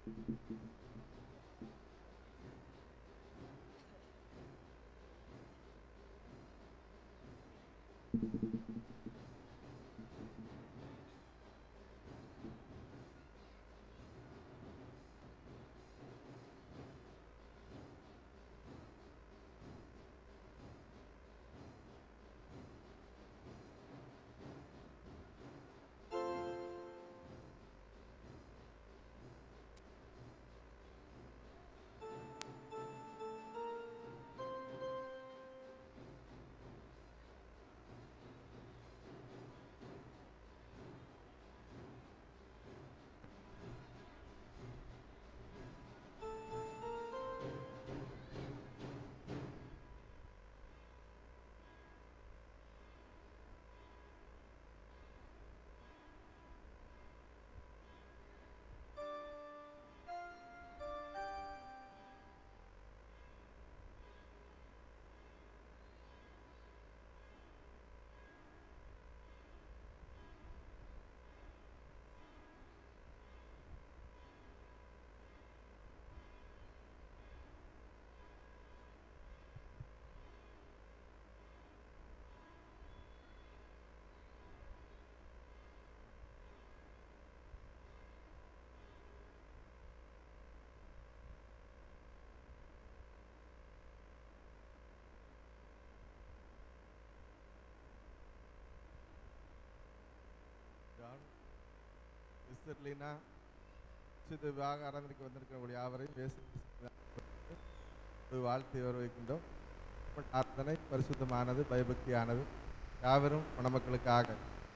John mister Leena சுத்த விவாக ஆராதனைக்கு வந்திருக்கிற யாவரையும் பேசி வாழ்த்து வரவேற்கின்றோம் ஆராதனை பரிசுத்தமானது பயபக்தியானது யாவரும் மணமக்களுக்காக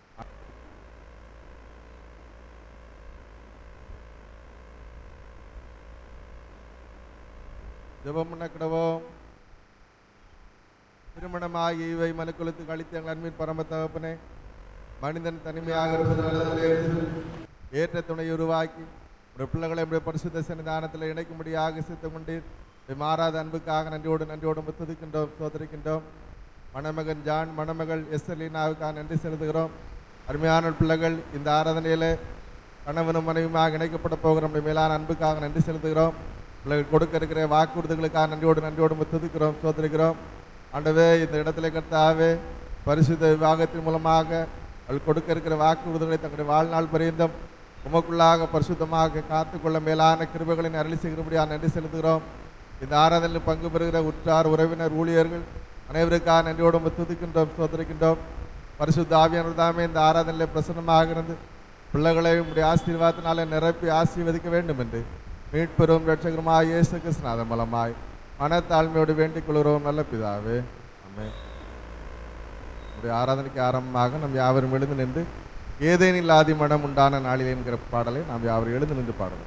ஜெபம் பண்ண கிடவோம் திருமணமாகி இவை மனுக்குலத்துக்கு அளித்த எங்கள் அன்பின் பரம தகப்பனே மனிதன் தனிமையாக இருப்பது நல்லதல்ல என்று ஏற்ற துணை உருவாக்கி ஒரு பிள்ளைகளை நம்முடைய பரிசுத்த சன்னிதானத்தில் இணைக்கும்படியாக சித்தம் கொண்டீர் இதை மாறாத அன்புக்காக நன்றியோடு நன்றியோடு துதிக்கின்றோம் சோதரிக்கின்றோம் மணமகன் ஜான் மணமகள் எஸ்எல்லினாவுக்காக நன்றி செலுத்துகிறோம் அருமையான பிள்ளைகள் இந்த ஆராதனையில் கணவனும் மனைவியுமாக இணைக்கப்பட போகிற நம்முடைய மேலான அன்புக்காக நன்றி செலுத்துகிறோம் பிள்ளைகள் கொடுக்க இருக்கிற வாக்குறுதிகளுக்காக நன்றியோடு நன்றியோடு துதிக்கிறோம் சோதரிக்கிறோம் ஆண்டவே இந்த இடத்துல கர்த்தாவே பரிசுத்த விவாகத்தின் மூலமாக அவள் கொடுக்க இருக்கிற வாக்குறுதிகளை தங்களுடைய வாழ்நாள் பரியந்தம் உமக்குள்ளாக பரிசுத்தமாக காத்துக்கொள்ள மேலான கிருபைகளின் அருளி செய்கிறபடியாக நன்றி செலுத்துகிறோம் இந்த ஆராதனையில் பங்கு பெறுகிற உற்றார் உறவினர் ஊழியர்கள் அனைவருக்காக நன்றியோடு துதிக்கின்றோம் சோதரிக்கின்றோம் பரிசுத்த ஆவியானவர் தாமே இந்த ஆராதனையில் பிரசன்னமாக இருந்து பிள்ளைகளை உடைய ஆசீர்வாதத்தினாலே நிரப்பி ஆசீர்வதிக்க வேண்டும் என்று மீட்பெரும் ரட்சகருமாய் இயேசு கிருஷ்ணாதன் மூலமாய் மனத்தாழ்மையோடு வேண்டிக் கொள்கிறோம் நல்ல பிதாவே அம்மே நம்முடைய ஆராதனைக்கு ஆரம்பமாக நம் யாவரும் எழுந்து நின்று ஏதேனில் ஆதி மடம் உண்டான நாளில் என்கிற பாடலை நாம் யாவரும் எழுந்து நின்று பாடலாம்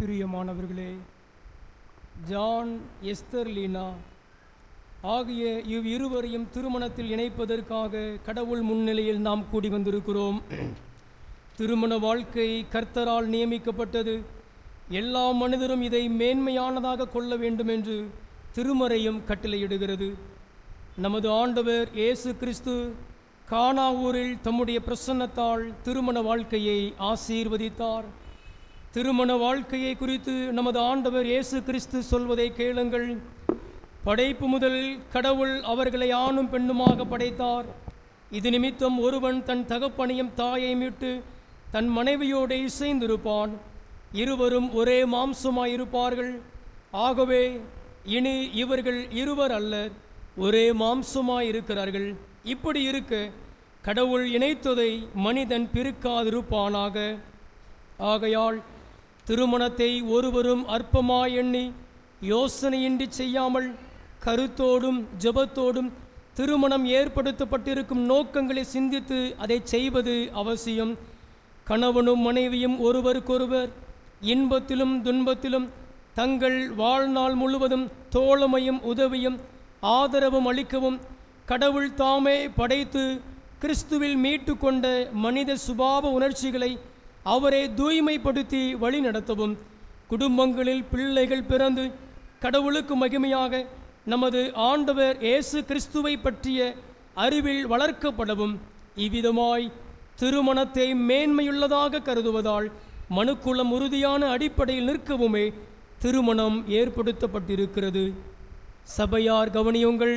பிரியமானவர்களே ஜான் எஸ்தர் லீனா ஆகிய இவ் இருவரையும் திருமணத்தில் இணைப்பதற்காக கடவுள் முன்னிலையில் நாம் கூடி வந்திருக்கிறோம் திருமண வாழ்க்கை கர்த்தரால் நியமிக்கப்பட்டது எல்லா மனிதரும் இதை மேன்மையானதாக கொள்ள வேண்டும் என்று திருமறையும் கட்டளையிடுகிறது நமது ஆண்டவர் இயேசு கிறிஸ்து கானா ஊரில் தம்முடைய பிரசன்னத்தால் திருமண வாழ்க்கையை ஆசீர்வதித்தார் திருமண வாழ்க்கையை குறித்து நமது ஆண்டவர் இயேசு கிறிஸ்து சொல்வதை கேளுங்கள் படைப்பு முதலில் கடவுள் அவர்களை ஆணும் பெண்ணுமாக படைத்தார் இது நிமித்தம் ஒருவன் தன் தகப்பனையும் தாயை மீட்டு தன் மனைவியோடு இசைந்திருப்பான் இருவரும் ஒரே மாம்சமாயிருப்பார்கள் ஆகவே இனி இவர்கள் இருவர் அல்லர் ஒரே மாம்சமாயிருக்கிறார்கள் இப்படி இருக்க கடவுள் இணைத்ததை மனிதன் பிரிக்காதிருப்பானாக ஆகையால் திருமணத்தை ஒருவரும் அற்பமாய் எண்ணி யோசனையின்றி செய்யாமல் கருத்தோடும் ஜெபத்தோடும் திருமணம் ஏற்படுத்தப்பட்டிருக்கும் நோக்கங்களை சிந்தித்து அதை செய்வது அவசியம் கணவனும் மனைவியும் ஒருவருக்கொருவர் இன்பத்திலும் துன்பத்திலும் தங்கள் வாழ்நாள் முழுவதும் தோழமையும் உதவியும் ஆதரவும் அளிக்கவும் கடவுள் தாமே படைத்து கிறிஸ்துவில் மீட்டு கொண்ட மனித சுபாவ உணர்ச்சிகளை அவரை தூய்மைப்படுத்தி வழிநடத்தவும் குடும்பங்களில் பிள்ளைகள் பிறந்து கடவுளுக்கு மகிமையாக நமது ஆண்டவர் இயேசு கிறிஸ்துவை பற்றிய அறிவில் வளர்க்கப்படவும் இவ்விதமாய் திருமணத்தை மேன்மையுள்ளதாக கருதுவதால் மனுக்குளம் உறுதியான அடிப்படையில் நிற்கவுமே திருமணம் ஏற்படுத்தப்பட்டிருக்கிறது சபையார் கவனியுங்கள்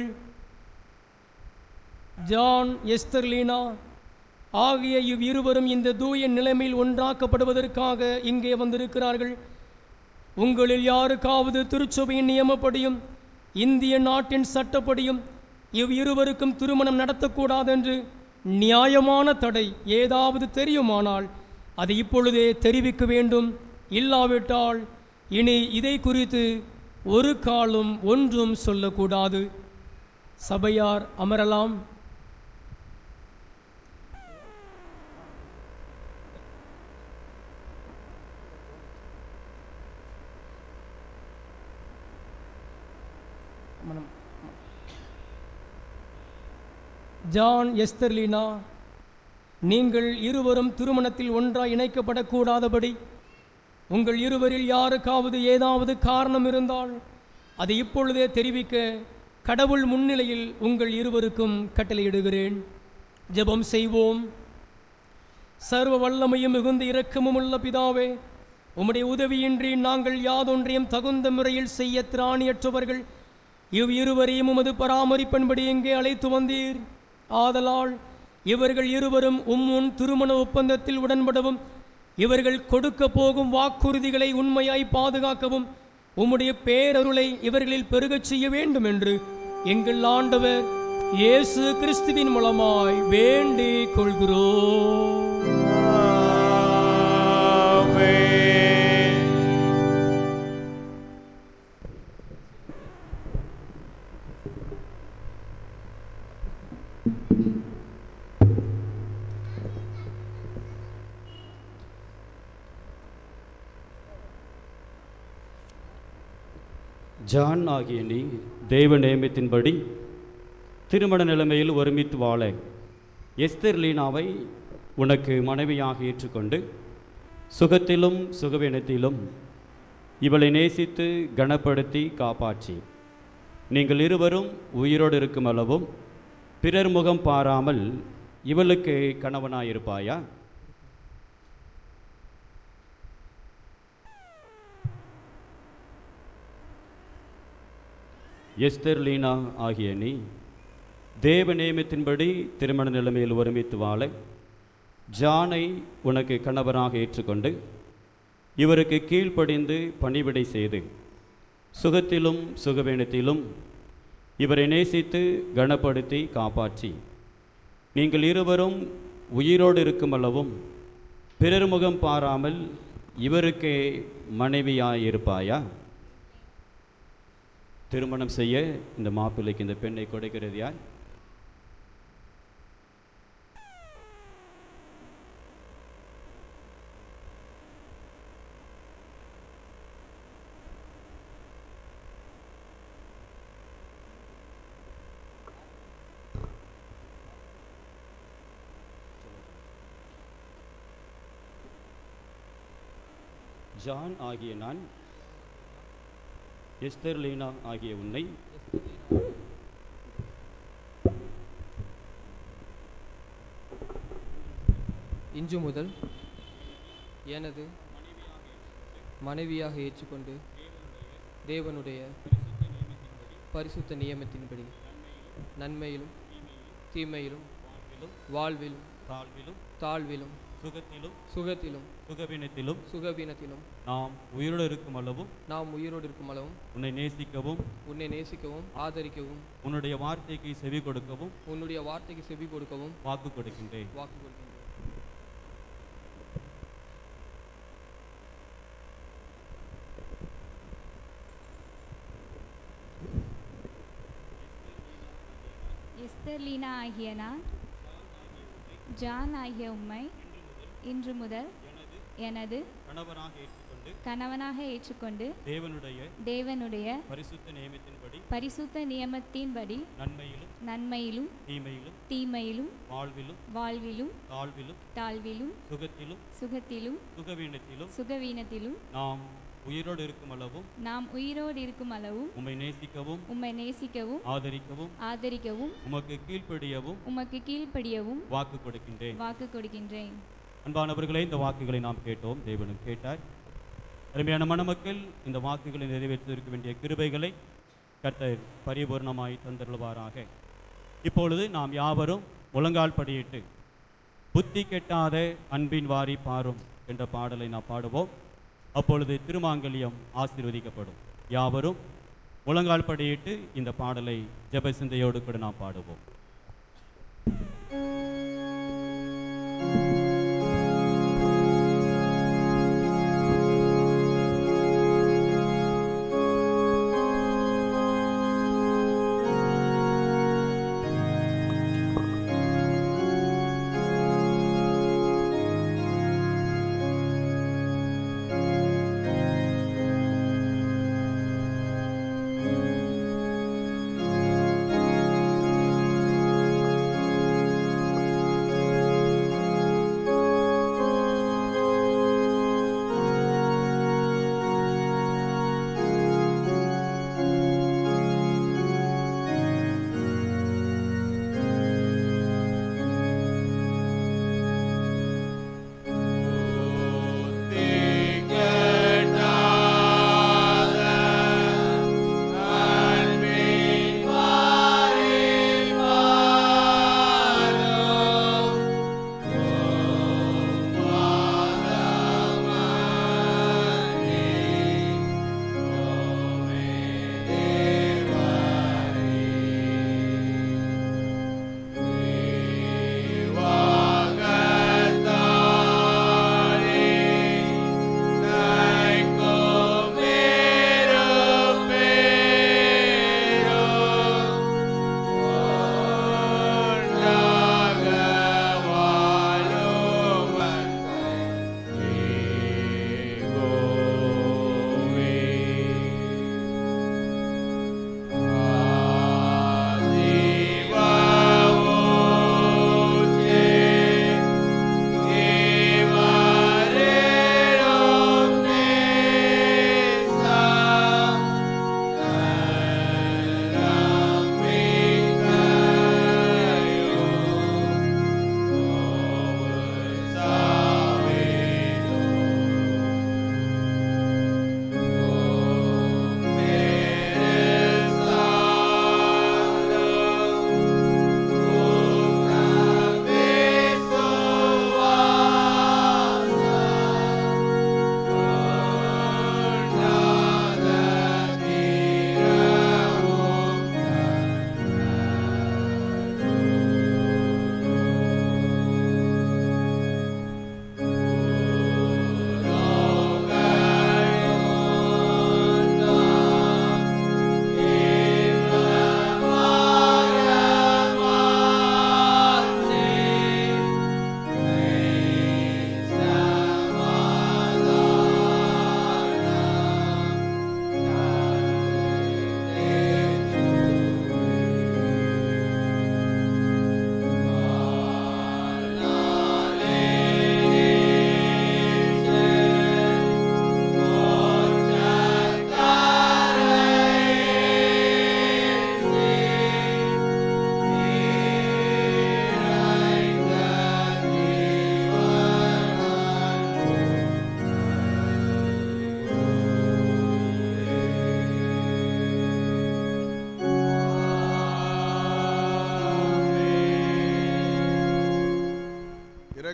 ஜான் எஸ்தர்லீனா ஆகிய இவ் இருவரும் இந்த தூய நிலைமையில் ஒன்றாக்கப்படுவதற்காக இங்கே வந்திருக்கிறார்கள் உங்களில் யாருக்காவது திருச்சபையின் நியமப்படியும் இந்திய நாட்டின் சட்டப்படியும் இவ் இருவருக்கும் திருமணம் நடத்தக்கூடாதென்று நியாயமான தடை ஏதாவது தெரியுமானால் அதை இப்பொழுதே தெரிவிக்க வேண்டும் இல்லாவிட்டால் இனி இதை குறித்து ஒரு காலம் ஒன்றும் சொல்லக்கூடாது சபையார் அமரலாம் மனம் ஜான் எஸ்தர்லீனா நீங்கள் இருவரும் திருமணத்தில் ஒன்றாய் இணைக்கப்படக்கூடாதபடி உங்கள் இருவரில் யாருக்காவது ஏதாவது காரணம் இருந்தால் அதை இப்பொழுதே தெரிவிக்க கடவுள் முன்னிலையில் உங்கள் இருவருக்கும் கட்டளையிடுகிறேன் ஜெபம் செய்வோம் சர்வ வல்லமையும் மிகுந்த இரக்கமும் உள்ள பிதாவே உம்முடைய உதவியின்றி நாங்கள் யாதொன்றையும் தகுந்த முறையில் செய்ய திராணியற்றவர்கள் இவ் இருவரையும் உமது பராமரிப்பின்படி இங்கே அழைத்து வந்தீர் ஆதலால் இவர்கள் இருவரும் உம்முன் திருமண ஒப்பந்தத்தில் உடன்படவும் இவர்கள் கொடுக்க போகும் வாக்குறுதிகளை உண்மையாய் பாதுகாக்கவும் உம்முடைய பேரருளை இவர்களில் பெருகச் செய்ய வேண்டும் என்று எங்கள் ஆண்டவர் இயேசு கிறிஸ்துவின் மூலமாய் வேண்டிக் கொள்கிறோம் ஜான் ஆகிய நீ தெய்வ நியமத்தின்படி திருமண நிலைமையில் ஒருமித்து வாழ எஸ்தர் லீனாவை உனக்கு மனைவியாக ஏற்றுக்கொண்டு சுகத்திலும் சுகவீனத்திலும் இவளை நேசித்து கனப்படுத்தி காப்பாற்றி நீங்கள் இருவரும் உயிரோடு இருக்கும் அளவும் பிறர் முகம் பாராமல் இவளுக்கு கணவனாயிருப்பாயா எஸ்தர் லீனா ஆகிய நீ தேவ நியமத்தின்படி திருமண நிலைமையில் ஒருமித்து வாழ ஜானை உனக்கு கணவராக ஏற்றுக்கொண்டு இவருக்கு கீழ்ப்படிந்து பணிவிடை செய்து சுகத்திலும் சுகவீனத்திலும் இவரை நேசித்து கனப்படுத்தி காப்பாற்றி நீங்கள் இருவரும் உயிரோடு இருக்கும் அளவும் பிறர் முகம் பாராமல் இவருக்கே மனைவியாயிருப்பாயா திருமணம் செய்ய இந்த மாப்பிள்ளைக்கு இந்த பெண்ணை கொடுக்கிறது யார் ஜான் ஆகிய நான் எஸ்தர் லீனா ஆகிய உன்னை இன்று முதல் எனது மனைவியாக ஏற்றுக்கொண்டு தேவனுடைய பரிசுத்த நியமத்தின்படி நன்மையிலும் தீமையிலும் வாழ்விலும் தாழ்விலும் தாழ்விலும் சுகத்திலும் சுகத்திலும் சுகவீனத்திலும் சுகவீனத்திலும் நாம் உயிரோடு இருக்கும் அளவும் நாம் உயிரோடு இருக்கும் அளவும் உன்னை நேசிக்கவும் உன்னை நேசிக்கவும் ஆதரிக்கவும் உன்னுடைய வார்த்தைக்கு செவி கொடுக்கவும் உன்னுடைய வார்த்தைக்கு செவி கொடுக்கவும் வாக்கு கொடுக்கின்றேன் வாக்கு கொடுக்கின்றேன் எஸ்தர் லீனா ஆகிய நான் ஜான் ஆகிய உம்மை இன்று முதல் எனது கணவனாக ஏற்றுக்கொண்டு கணவனாக ஏற்றுக்கொண்டு தேவனுடைய தேவனுடைய பரிசுத்த நியமத்தின்படி பரிசுத்த நியமத்தின்படி நன்மையிலும் நன்மையிலும் தீமையிலும் தீமையிலும் வாழ்விலும் வாழ்விலும் தாழ்விலும் தாழ்விலும் சுகத்திலும் சுகத்திலும் சுகவீனத்திலும் சுகவீனத்திலும் நாம் உயிரோடு இருக்கும் அளவும் நாம் உயிரோடு இருக்கும் அளவும் உம்மை நேசிக்கவும் உம்மை நேசிக்கவும் ஆதரிக்கவும் ஆதரிக்கவும் உமக்கு கீழ்ப்படியவும் உமக்கு கீழ்ப்படியவும் வாக்கு கொடுக்கின்றேன் வாக்கு கொடுக்கின்றேன் அன்பானவர்களே இந்த வாக்குகளை நாம் கேட்டோம் தேவனும் கேட்டார் அருமையான மணமக்கள் இந்த வாக்குகளை நிறைவேற்றுவதற்கு வேண்டிய கிருபைகளை கர்த்தர் பரிபூர்ணமாய் தந்தருள்வாராக இப்பொழுது நாம் யாவரும் முழங்கால் படியிட்டு புத்தி கெட்டாத அன்பின் வாரி பாரும் என்ற பாடலை நாம் பாடுவோம் அப்பொழுது திருமாங்கல்யம் ஆசீர்வதிக்கப்படும் யாவரும் முழங்கால் படியிட்டு இந்த பாடலை ஜெப சிந்தையோடு கூட நாம் பாடுவோம் ஆ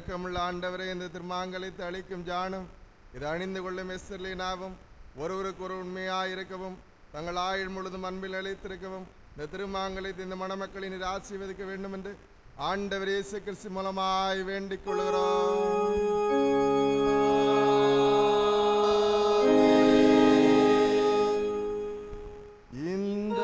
இரக்கமுள்ள ஆண்டவரே இந்த திருமாங்கலத்தை அளிக்கும் ஜானும் இது அணிந்து கொள்ளும் எஸ்தர்லீனாவும் ஒருவருக்கு ஒரு உண்மையாய் இருக்கவும் தங்கள் ஆயுள் முழுதும் அன்பில் அழைத்திருக்கவும் இந்த திருமாங்கலத்தை இந்த மணமக்களின் நீர் ஆசீர்வதிக்க வேண்டும் என்று ஆண்டவர் இயேசு கிறிஸ்து மூலமாய் வேண்டிக் கொள்கிறோம் இந்த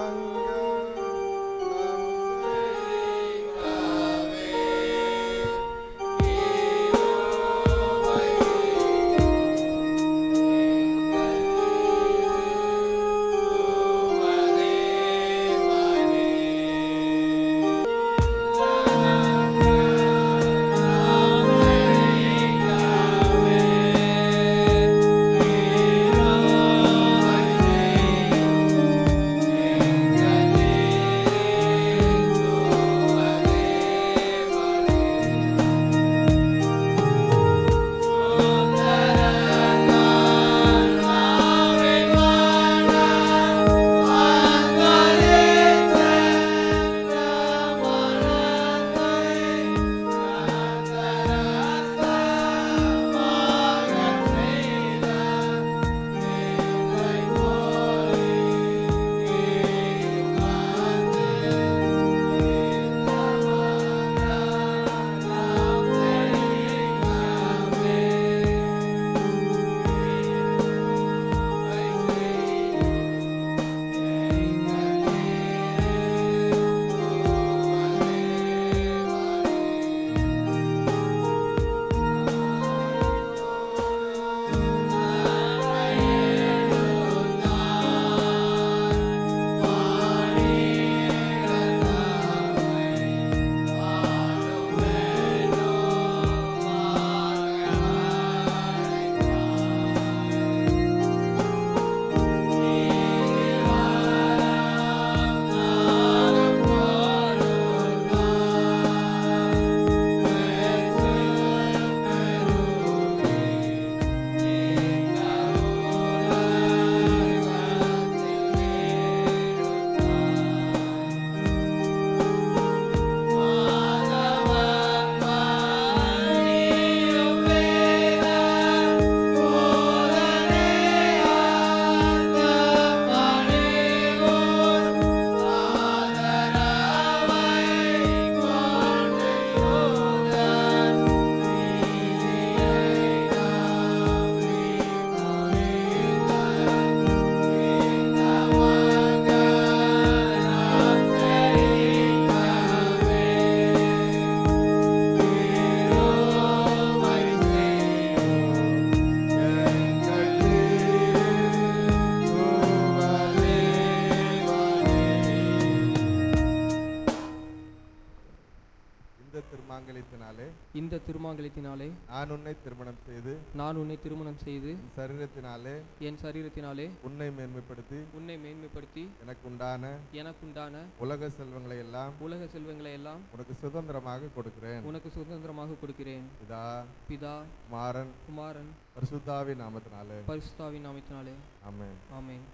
இந்த திருமாங்கலித்தினாலே இந்த திருமாங்கலத்தினாலே நான் உன்னை திருமணம் செய்து நான் உன்னை திருமணம் செய்து என் சரீரத்தினாலே என் சரீரத்தினாலே உன்னை மேன்மைப்படுத்தி உன்னை மேன்மைப்படுத்தி எனக்கு உண்டான எனக்குண்டான உலக செல்வங்களை எல்லாம் உலக செல்வங்களை எல்லாம் உனக்கு சுதந்திரமாக கொடுக்கிறேன் உனக்கு சுதந்திரமாக கொடுக்கிறேன் இதா பிதா குமாரன் குமாரன் பரிசுத்தாவி நாமத்தினாலே பரிசுத்தாவின் நாமத்தினாலே ஆமென் ஆமென்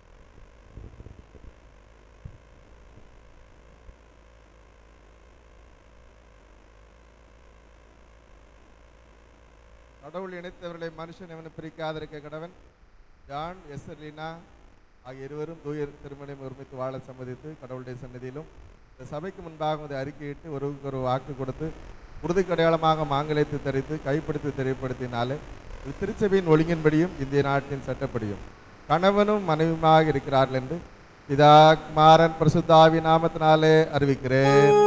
கடவுள் இணைத்தவர்களை மனுஷன் எவனை பிரிக்காதிருக்க கடவன் ஜான் எஸ்எர்லினா ஆகிய இருவரும் தூய திருமணம் ஒருமித்து வாழ சம்மதித்து கடவுளுடைய சன்னதியிலும் இந்த சபைக்கு முன்பாக அதை அறிக்கையிட்டு ஒருவருக்கு ஒரு வாக்கு கொடுத்து உறுதிக்கடையாளமாக மாங்கலத்தை தரித்து கைப்பிடித்து தெரியப்படுத்தினாலே இது திருச்சபையின் ஒழுங்கின்படியும் இந்திய நாட்டின் சட்டப்படியும் கணவனும் மனைவியுமாக இருக்கிறார்கள் என்று இதா குமாரன் பிரசுத்தாவி நாமத்தினாலே அறிவிக்கிறேன்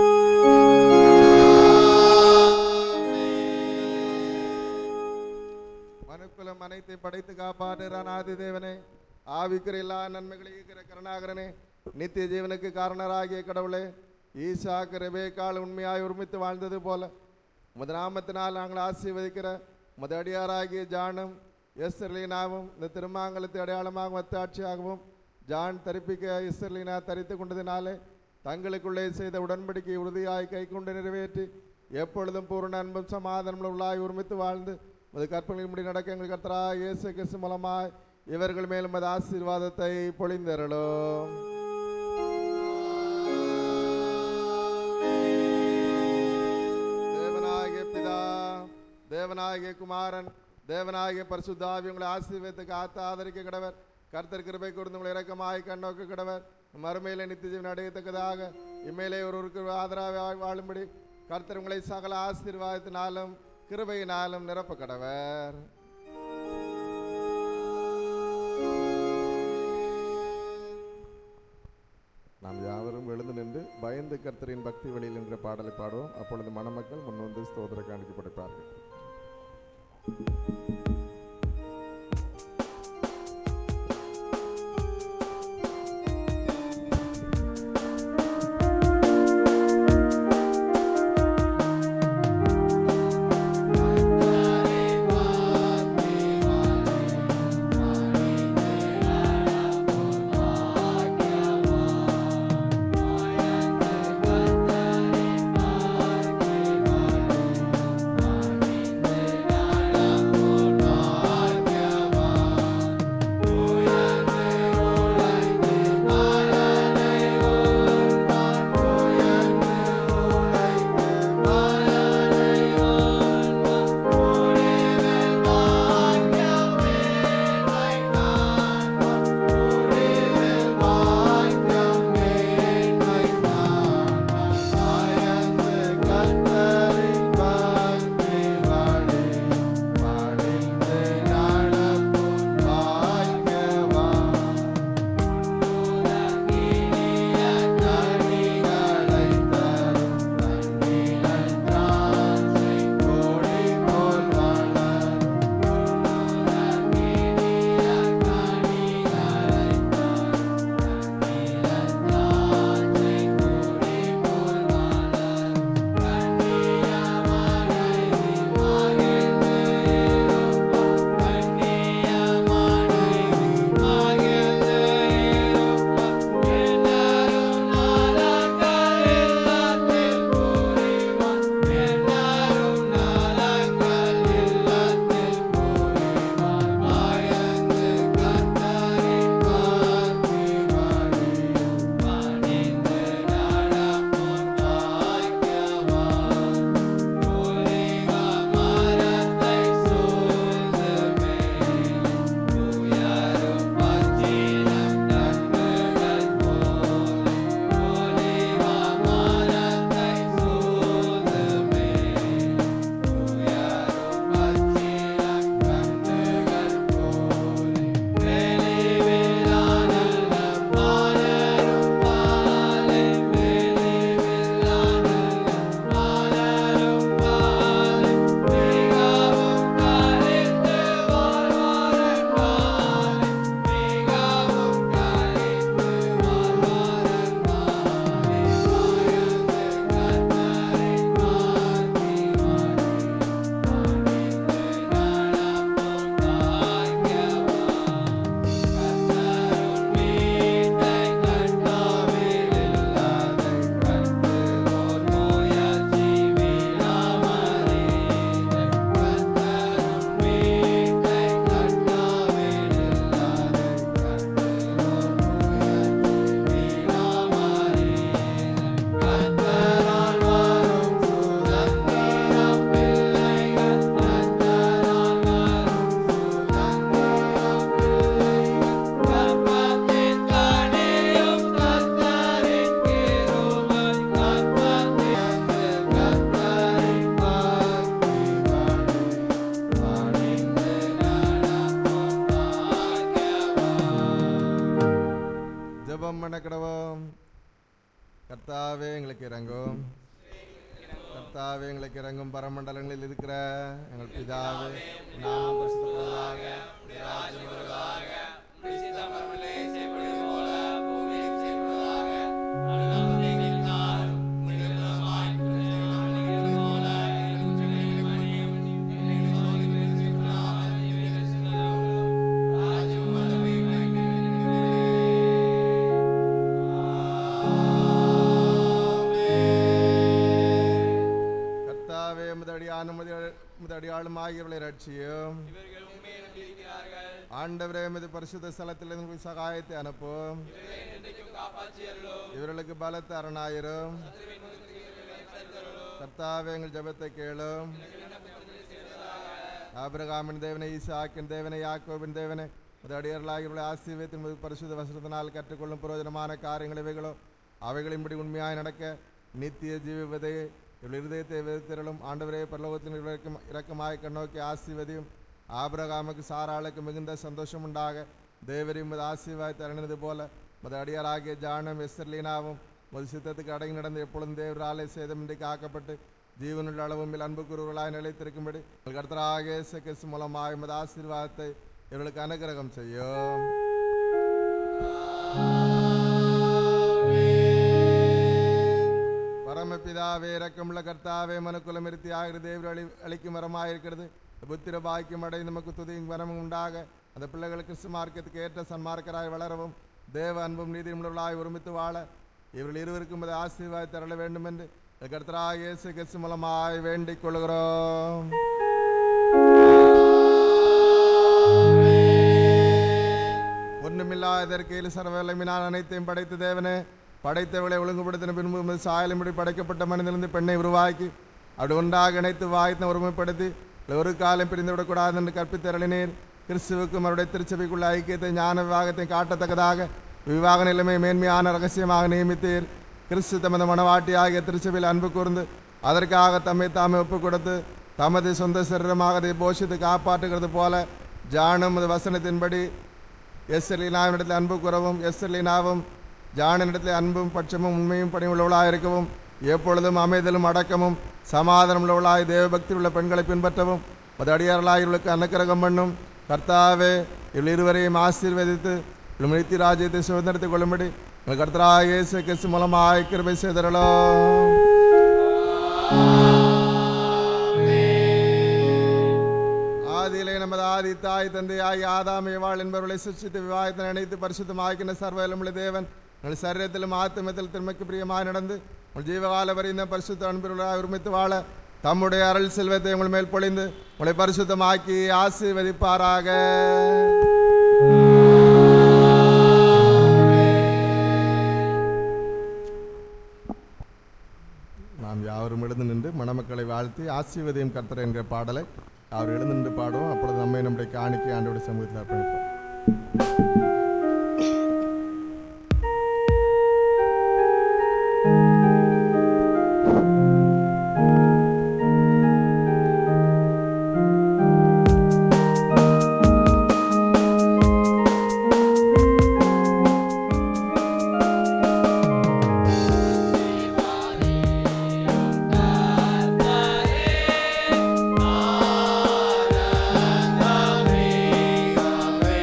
மனுக்குலம் அனைத்தை படைத்து காப்பாடுற அநாதி தேவனே ஆவிக்கிற எல்லா நன்மைகளையும் இருக்கிற கருணாகரனே நித்திய ஜீவனுக்கு காரணராகிய கடவுளே ஈசாக்கு ரெபேக்கால் உண்மையாய் ஒருமித்து வாழ்ந்தது போல உமது நாமத்தினால் நாங்கள் ஆசீர்வதிக்கிற உமது அடியாராகிய ஜானும் எஸ்ரலீனாவும் இந்த திருமாங்கலத்தை அடையாளமாக மத்தாட்சியாகவும் ஜான் தரிப்பிக்க இஸ்ரலீனா தரித்து கொண்டதினாலே தங்களுக்குள்ளே செய்த உடன்படிக்கை உறுதியாய் கை கொண்டு நிறைவேற்றி எப்பொழுதும் பூர்ண அன்பும் சமாதானம் உள்ளாய் ஒருமித்து வாழ்ந்து உமது கற்பனையின்படி நடக்க எங்கள் கர்த்தரா இயேசு கிறிஸ்து மூலமாய் இவர்கள் மேலும் அது ஆசீர்வாதத்தை பொழிந்தருளும் தேவனாகிய பிதா தேவனாகிய குமாரன் தேவனாகிய பரிசுத்தாவி உங்களை ஆசீர்வதித்து காத்து ஆதரிக்க கிடவர் கர்த்தர் கிருபை கொடுத்து உங்களை இரக்கமாய் கண்ணோக்க கிடவர் மறுமையில நித்திய ஜீவன் அடையத்தக்கதாக இம்மையிலே ஒருவருக்கு ஆதரவாக வாழும்படி கர்த்தர் உங்களை சகல ஆசீர்வாதத்தினாலும் கிருபையினாலும் நிரப்ப கடவர் நாம் யாவரும் எழுந்து நின்று பயந்து கர்த்தரின் பக்தி வழியில் என்ற பாடலை பாடுவோம் அப்பொழுது மணமக்கள் முன்வந்து ஸ்தோத்திர காணிக்கு படைப்பார்கள் ஜெபம் பண்ண கிடவோம் கர்த்தாவே எங்களுக்கு இறங்கும் கர்த்தாவே எங்களுக்கு இறங்கும் பரமண்டலங்களில் இருக்கிற எங்கள் பிதாவே நாமம் பரிசுத்தப்படுவதாக உம்முடைய ராஜ்யம் வருவதாக கர்த்தாவே உமது அடியான உமது அடியாளும் ஆகியவர்களை ரட்சியும் ஆண்டவரே உமது பரிசுத்த ஸ்தலத்தில் உங்களுக்கு சகாயத்தை அனுப்பும் இவர்களுக்கு பலத்த அரணாயிரும் கர்த்தாவே எங்கள் ஜெபத்தை கேளும் ஆபிரகாமின் தேவனை ஈசாக்கின் தேவனை யாக்கோபின் தேவனை அது அடியர்களாகியுள்ள ஆசீர்வத்தின் மீது பரிசுத்த வசனத்தினால் கற்றுக்கொள்ளும் பிரயோஜனமான காரியங்கள் இவைகளோ அவைகளின்படி உண்மையாய் நடக்க நித்திய ஜீவிவதையே இவள் இருதயத்தை வெறுத்திரளும் ஆண்டவரே பரலோகத்தின் இறக்கம் இரக்கமாய் கண்ணோக்கி ஆசீர்வதியும் ஆபிரகாமுக்கு சாராளுக்கு மிகுந்த சந்தோஷம் உண்டாக தேவரையும் உமது ஆசீர்வாய் தரணினது போல மது அடியாராகிய ஜானம் எஸ்தர்லீனாவும் ஒரு சித்தத்துக்கு அடங்கி நடந்து எப்பொழுதும் தேவராலே சேதமின்றி காக்கப்பட்டு ஜீவனுள்ள அளவும் அன்பு குருவர்களாய் நிலைத்திருக்கும்படி உங்கள் கர்த்தராகிய இயேசு கிறிஸ்து மூலமாக உமது ஆசீர்வாதத்தை இவர்களுக்கு அனுகிரகம் செய்யும் பரமபிதாவே இரக்கமுள்ள கர்த்தாவே மனுக்குலம் இருத்தி ஆகிற தேவர் அளி அளிக்கும் வரமாயிருக்கிறது புத்திர பாக்கியம் அடை நமக்கு துதியும் வரமும் உண்டாக அந்த பிள்ளைகள் கிறிஸ்து மார்க்கத்துக்கு ஏற்ற சன்மார்க்கராய் வளரவும் தேவ அன்பும் நீதியும் உள்ளவர்களாய் ஒருமித்து வாழ இவர்கள் இருவருக்கும் அது ஆசீர்வாதத்தை தரல வேண்டும் என்று கர்த்தராக இயேசு கிறிஸ்து மூலமாய் வேண்டிக் கொள்கிறோம் ஒன்றுமில்லாதற்கையில் சர்வலமினால் அனைத்தையும் படைத்த தேவனே படைத்தவளை ஒழுங்குபடுத்தின பின்பு உமது சாயலின்படி படைக்கப்பட்ட மனிதனிருந்து பெண்ணை உருவாக்கி அப்படி ஒன்றாக இணைத்து வாய்த்த ஒருமைப்படுத்தி ஒரு காலம் பிரிந்து விடக்கூடாது என்று கற்பித்தரளினீர் கிறிஸ்துவுக்கும் அவருடைய திருச்சபைக்குள்ள ஐக்கியத்தை ஞான விவாகத்தை காட்டத்தக்கதாக விவாக நிலைமை மேன்மையான ரகசியமாக நியமித்தீர் கிறிஸ்து தமது மனவாட்டி ஆகிய திருச்சபையில் அன்பு கூர்ந்து அதற்காக தம்மை தாமே ஒப்புக் கொடுத்து தமது சொந்த சரீரமாக அதை போஷித்து காப்பாற்றுகிறது போல ஜானும் அது வசனத்தின்படி எஸ்எல்லினாவினிடத்தில் அன்பு குறவும் எஸ்எல்லினாவும் ஜானினிடத்தில் அன்பும் பட்சமும் உண்மையும் பணி உள்ளவளாக இருக்கவும் எப்பொழுதும் அமைதலும் அடக்கமும் சமாதானம் உள்ளவளாய் தேவபக்தி உள்ள பெண்களை பின்பற்றவும் அது அடியார்களாக இவர்களுக்கு அனுக்கிரகம் பண்ணும் கர்த்தாவே இவள் இருவரையும் ஆசீர்வதித்து இவள் நித்திய ராஜ்யத்தை சுதந்திரத்துக் கொள்ளும்படி உங்கள் கர்த்தராக இயேசு கிறிஸ்து மூலமாக கிருபை செய்தரலாம் ஆதியிலே நமது ஆதி தாய் தந்தையாகி ஆதாம் ஏவாள் என்பவர்களை சிருஷ்டித்து விவாகத்தை நினைத்து பரிசுத்தமாக்கின சர்வலமுள்ள தேவன் உங்கள் சரீரத்திலும் ஆத்மத்திலும் திருமைக்கு பிரியமாய் நடந்து உங்கள் ஜீவகால வரைந்த பரிசுத்த அன்பிலாக உரிமைத்து வாழ தம்முடைய அருள் செல்வத்தை உங்கள் மேல் பொழிந்து உங்களை பரிசுத்தமாக்கி ஆசீர்வதிப்பாராக நாம் யாவரும் எழுந்து நின்று மணமக்களை வாழ்த்தி ஆசீர்வதியும் கர்த்தர் என்கிற பாடலை அவர் எழுந்து நின்று பாடுவோம் அப்பொழுது நம்மை நம்முடைய காணிக்கை ஆண்டோட சமூகத்தில் அர்ப்பணிப்போம் ஆனந்தமே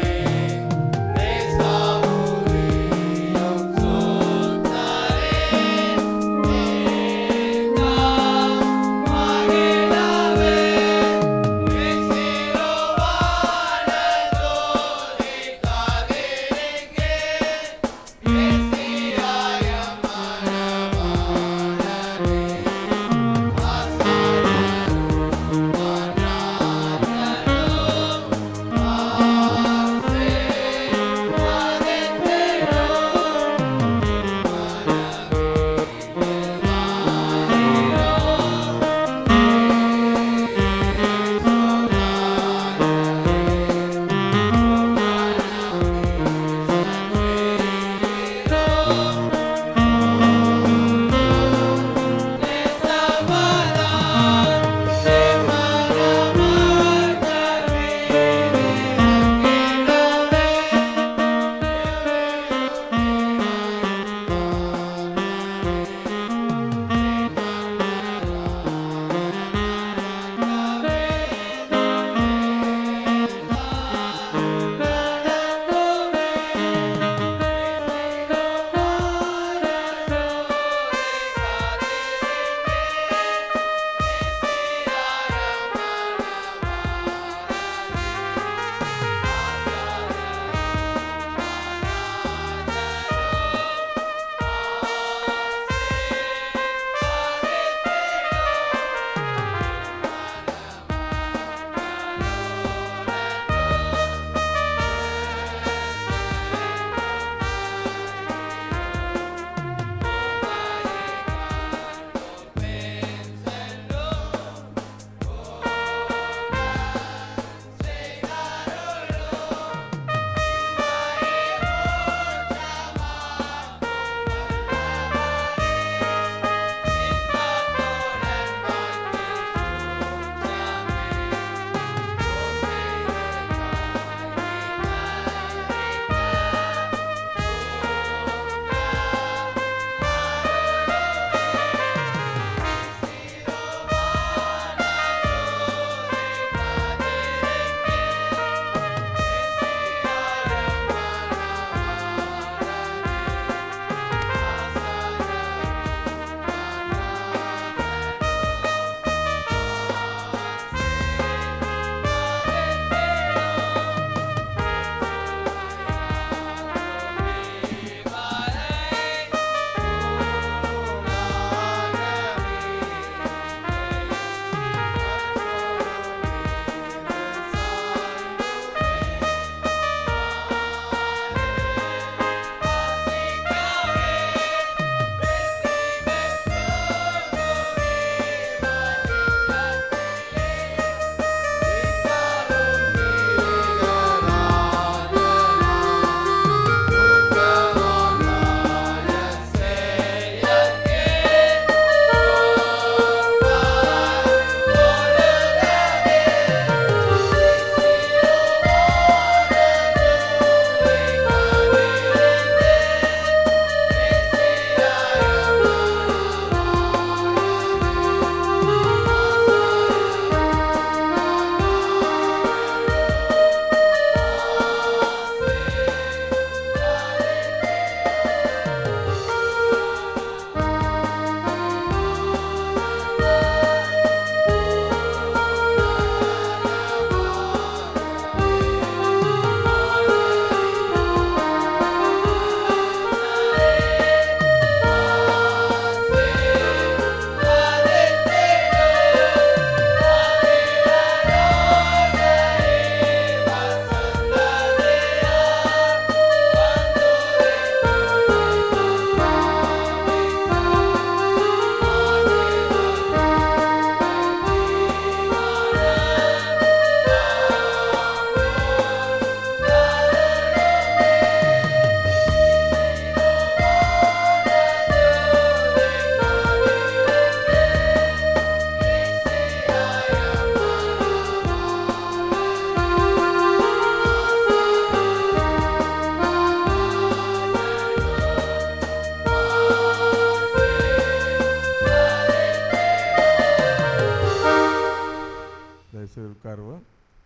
தயவுசெய்து உட்காருவோம்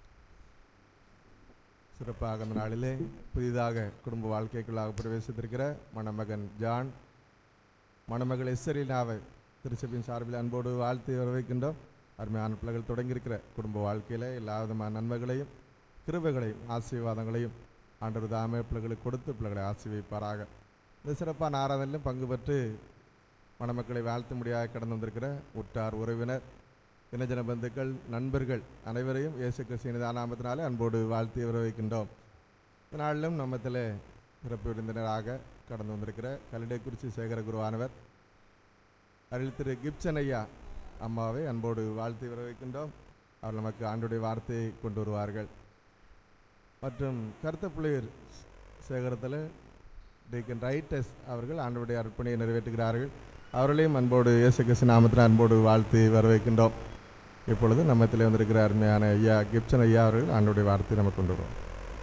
சிறப்பாக அந்த நாளிலே புதிதாக குடும்ப வாழ்க்கைக்குள்ளாக பிரவேசித்திருக்கிற மணமகன் ஜான் மணமகள் எஸ்ஸரினாவை திருச்சபையின் சார்பில் அன்போடு வாழ்த்து வரவேற்கின்றோம் அருமையான பிள்ளைகள் தொடங்கியிருக்கிற குடும்ப வாழ்க்கையில் எல்லா விதமான நன்மைகளையும் கிருபைகளையும் ஆசீர்வாதங்களையும் ஆண்டவர் தாமே பிள்ளைகளுக்கு கொடுத்து பிள்ளைகளை ஆசீர்வதிப்பாராக இந்த சிறப்பான ஆராதனையிலும் பங்கு பெற்று மணமக்களை வாழ்த்து முடியாக கடந்து வந்திருக்கிற உற்றார் உறவினர் இனஜன பந்துக்கள் நண்பர்கள் அனைவரையும் இயேசு கிறிஸ்தின் நாமத்தினாலே அன்போடு வாழ்த்தி வரவேற்கின்றோம் இந்த நாளிலும் நம்மத்தில் சிறப்பு விருந்தினராக கடந்து வந்திருக்கிற கல்லிடைக்குறிச்சி சேகர குருவானவர் அருள் திரு கிப்சன் ஐயா அம்மாவை அன்போடு வாழ்த்தி வரவேற்கின்றோம் அவர் நமக்கு ஆண்டுடைய வார்த்தையை கொண்டு வருவார்கள் மற்றும் கருத்தப்புள்ளியர் சேகரத்தில் டீக்கன் ரைட்டஸ் அவர்கள் ஆண்டுடைய அர்ப்பணியை நிறைவேற்றுகிறார்கள் அவர்களையும் அன்போடு இயேசு கிறிஸ்து நாமத்தில் அன்போடு வாழ்த்தி வரவேற்கின்றோம் இப்பொழுது நம்மத்திலே வந்திருக்கிற அருமையான ஐயா கிப்சன் ஐயா அவர்கள் ஆண்டுடைய வார்த்தையை நமக்கு கொண்டு வருவோம்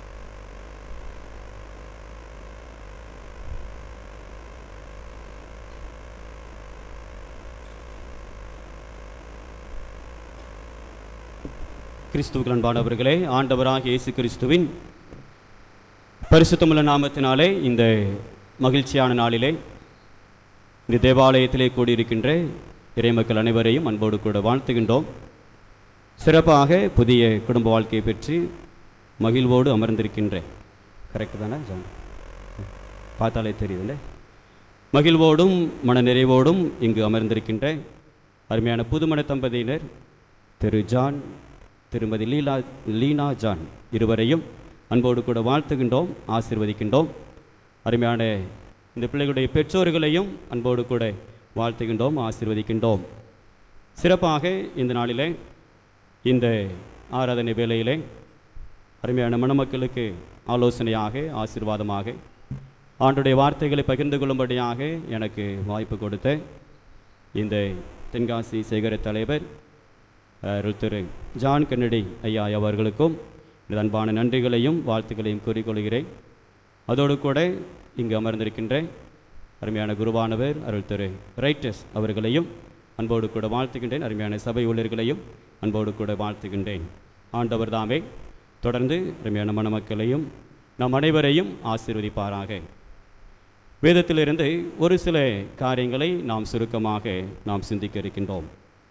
கிறிஸ்துவுக்கு அன்பானவர்களே ஆண்டவராக இயேசு கிறிஸ்துவின் பரிசுத்தமுள்ள நாமத்தினாலே இந்த மகிழ்ச்சியான நாளிலே இந்த தேவாலயத்திலே கூடியிருக்கின்ற இறைமக்கள் அனைவரையும் அன்போடு கூட வாழ்த்துகின்றோம் சிறப்பாக புதிய குடும்ப வாழ்க்கையை பெற்று மகிழ்வோடு அமர்ந்திருக்கின்றேன் கரெக்டு தானே ஜான் பார்த்தாலே தெரியுதுல்ல மகிழ்வோடும் மனநிறைவோடும் இங்கு அமர்ந்திருக்கின்ற அருமையான புதுமண தம்பதியினர் திரு ஜான் திருமதி லீலா லீனா ஜான் இருவரையும் அன்போடு கூட வாழ்த்துகின்றோம் ஆசீர்வதிக்கின்றோம் அருமையான இந்த பிள்ளைகளுடைய பெற்றோர்களையும் அன்போடு கூட வாழ்த்துகின்றோம் ஆசீர்வதிக்கின்றோம் சிறப்பாக இந்த நாளிலே இந்த ஆராதனை வேளையிலே அருமையான மணமக்களுக்கு ஆலோசனையாக ஆசீர்வாதமாக ஆண்டுடைய வார்த்தைகளை பகிர்ந்து கொள்ளும்படியாக எனக்கு வாய்ப்பு கொடுத்த இந்த தென்காசி சேகர தலைவர் அருள் திரு ஜான் கென்னடி ஐயா அவர்களுக்கும் எனது அன்பான நன்றிகளையும் வாழ்த்துக்களையும் கூறிக்கொள்கிறேன் அதோடு கூட இங்கு அமர்ந்திருக்கின்ற அருமையான குருவானவர் அருள் திரு ரைட்டஸ் அவர்களையும் அன்போடு கூட வாழ்த்துகின்றேன் அருமையான சபை ஊழியர்களையும் அன்போடு கூட வாழ்த்துகின்றேன் ஆண்டவர் தாமே தொடர்ந்து அருமையான மணமக்களையும் நம் அனைவரையும் ஆசீர்வதிப்பாராக வேதத்திலிருந்து ஒரு சில காரியங்களை நாம் சுருக்கமாக நாம் சிந்திக்க இருக்கின்றோம்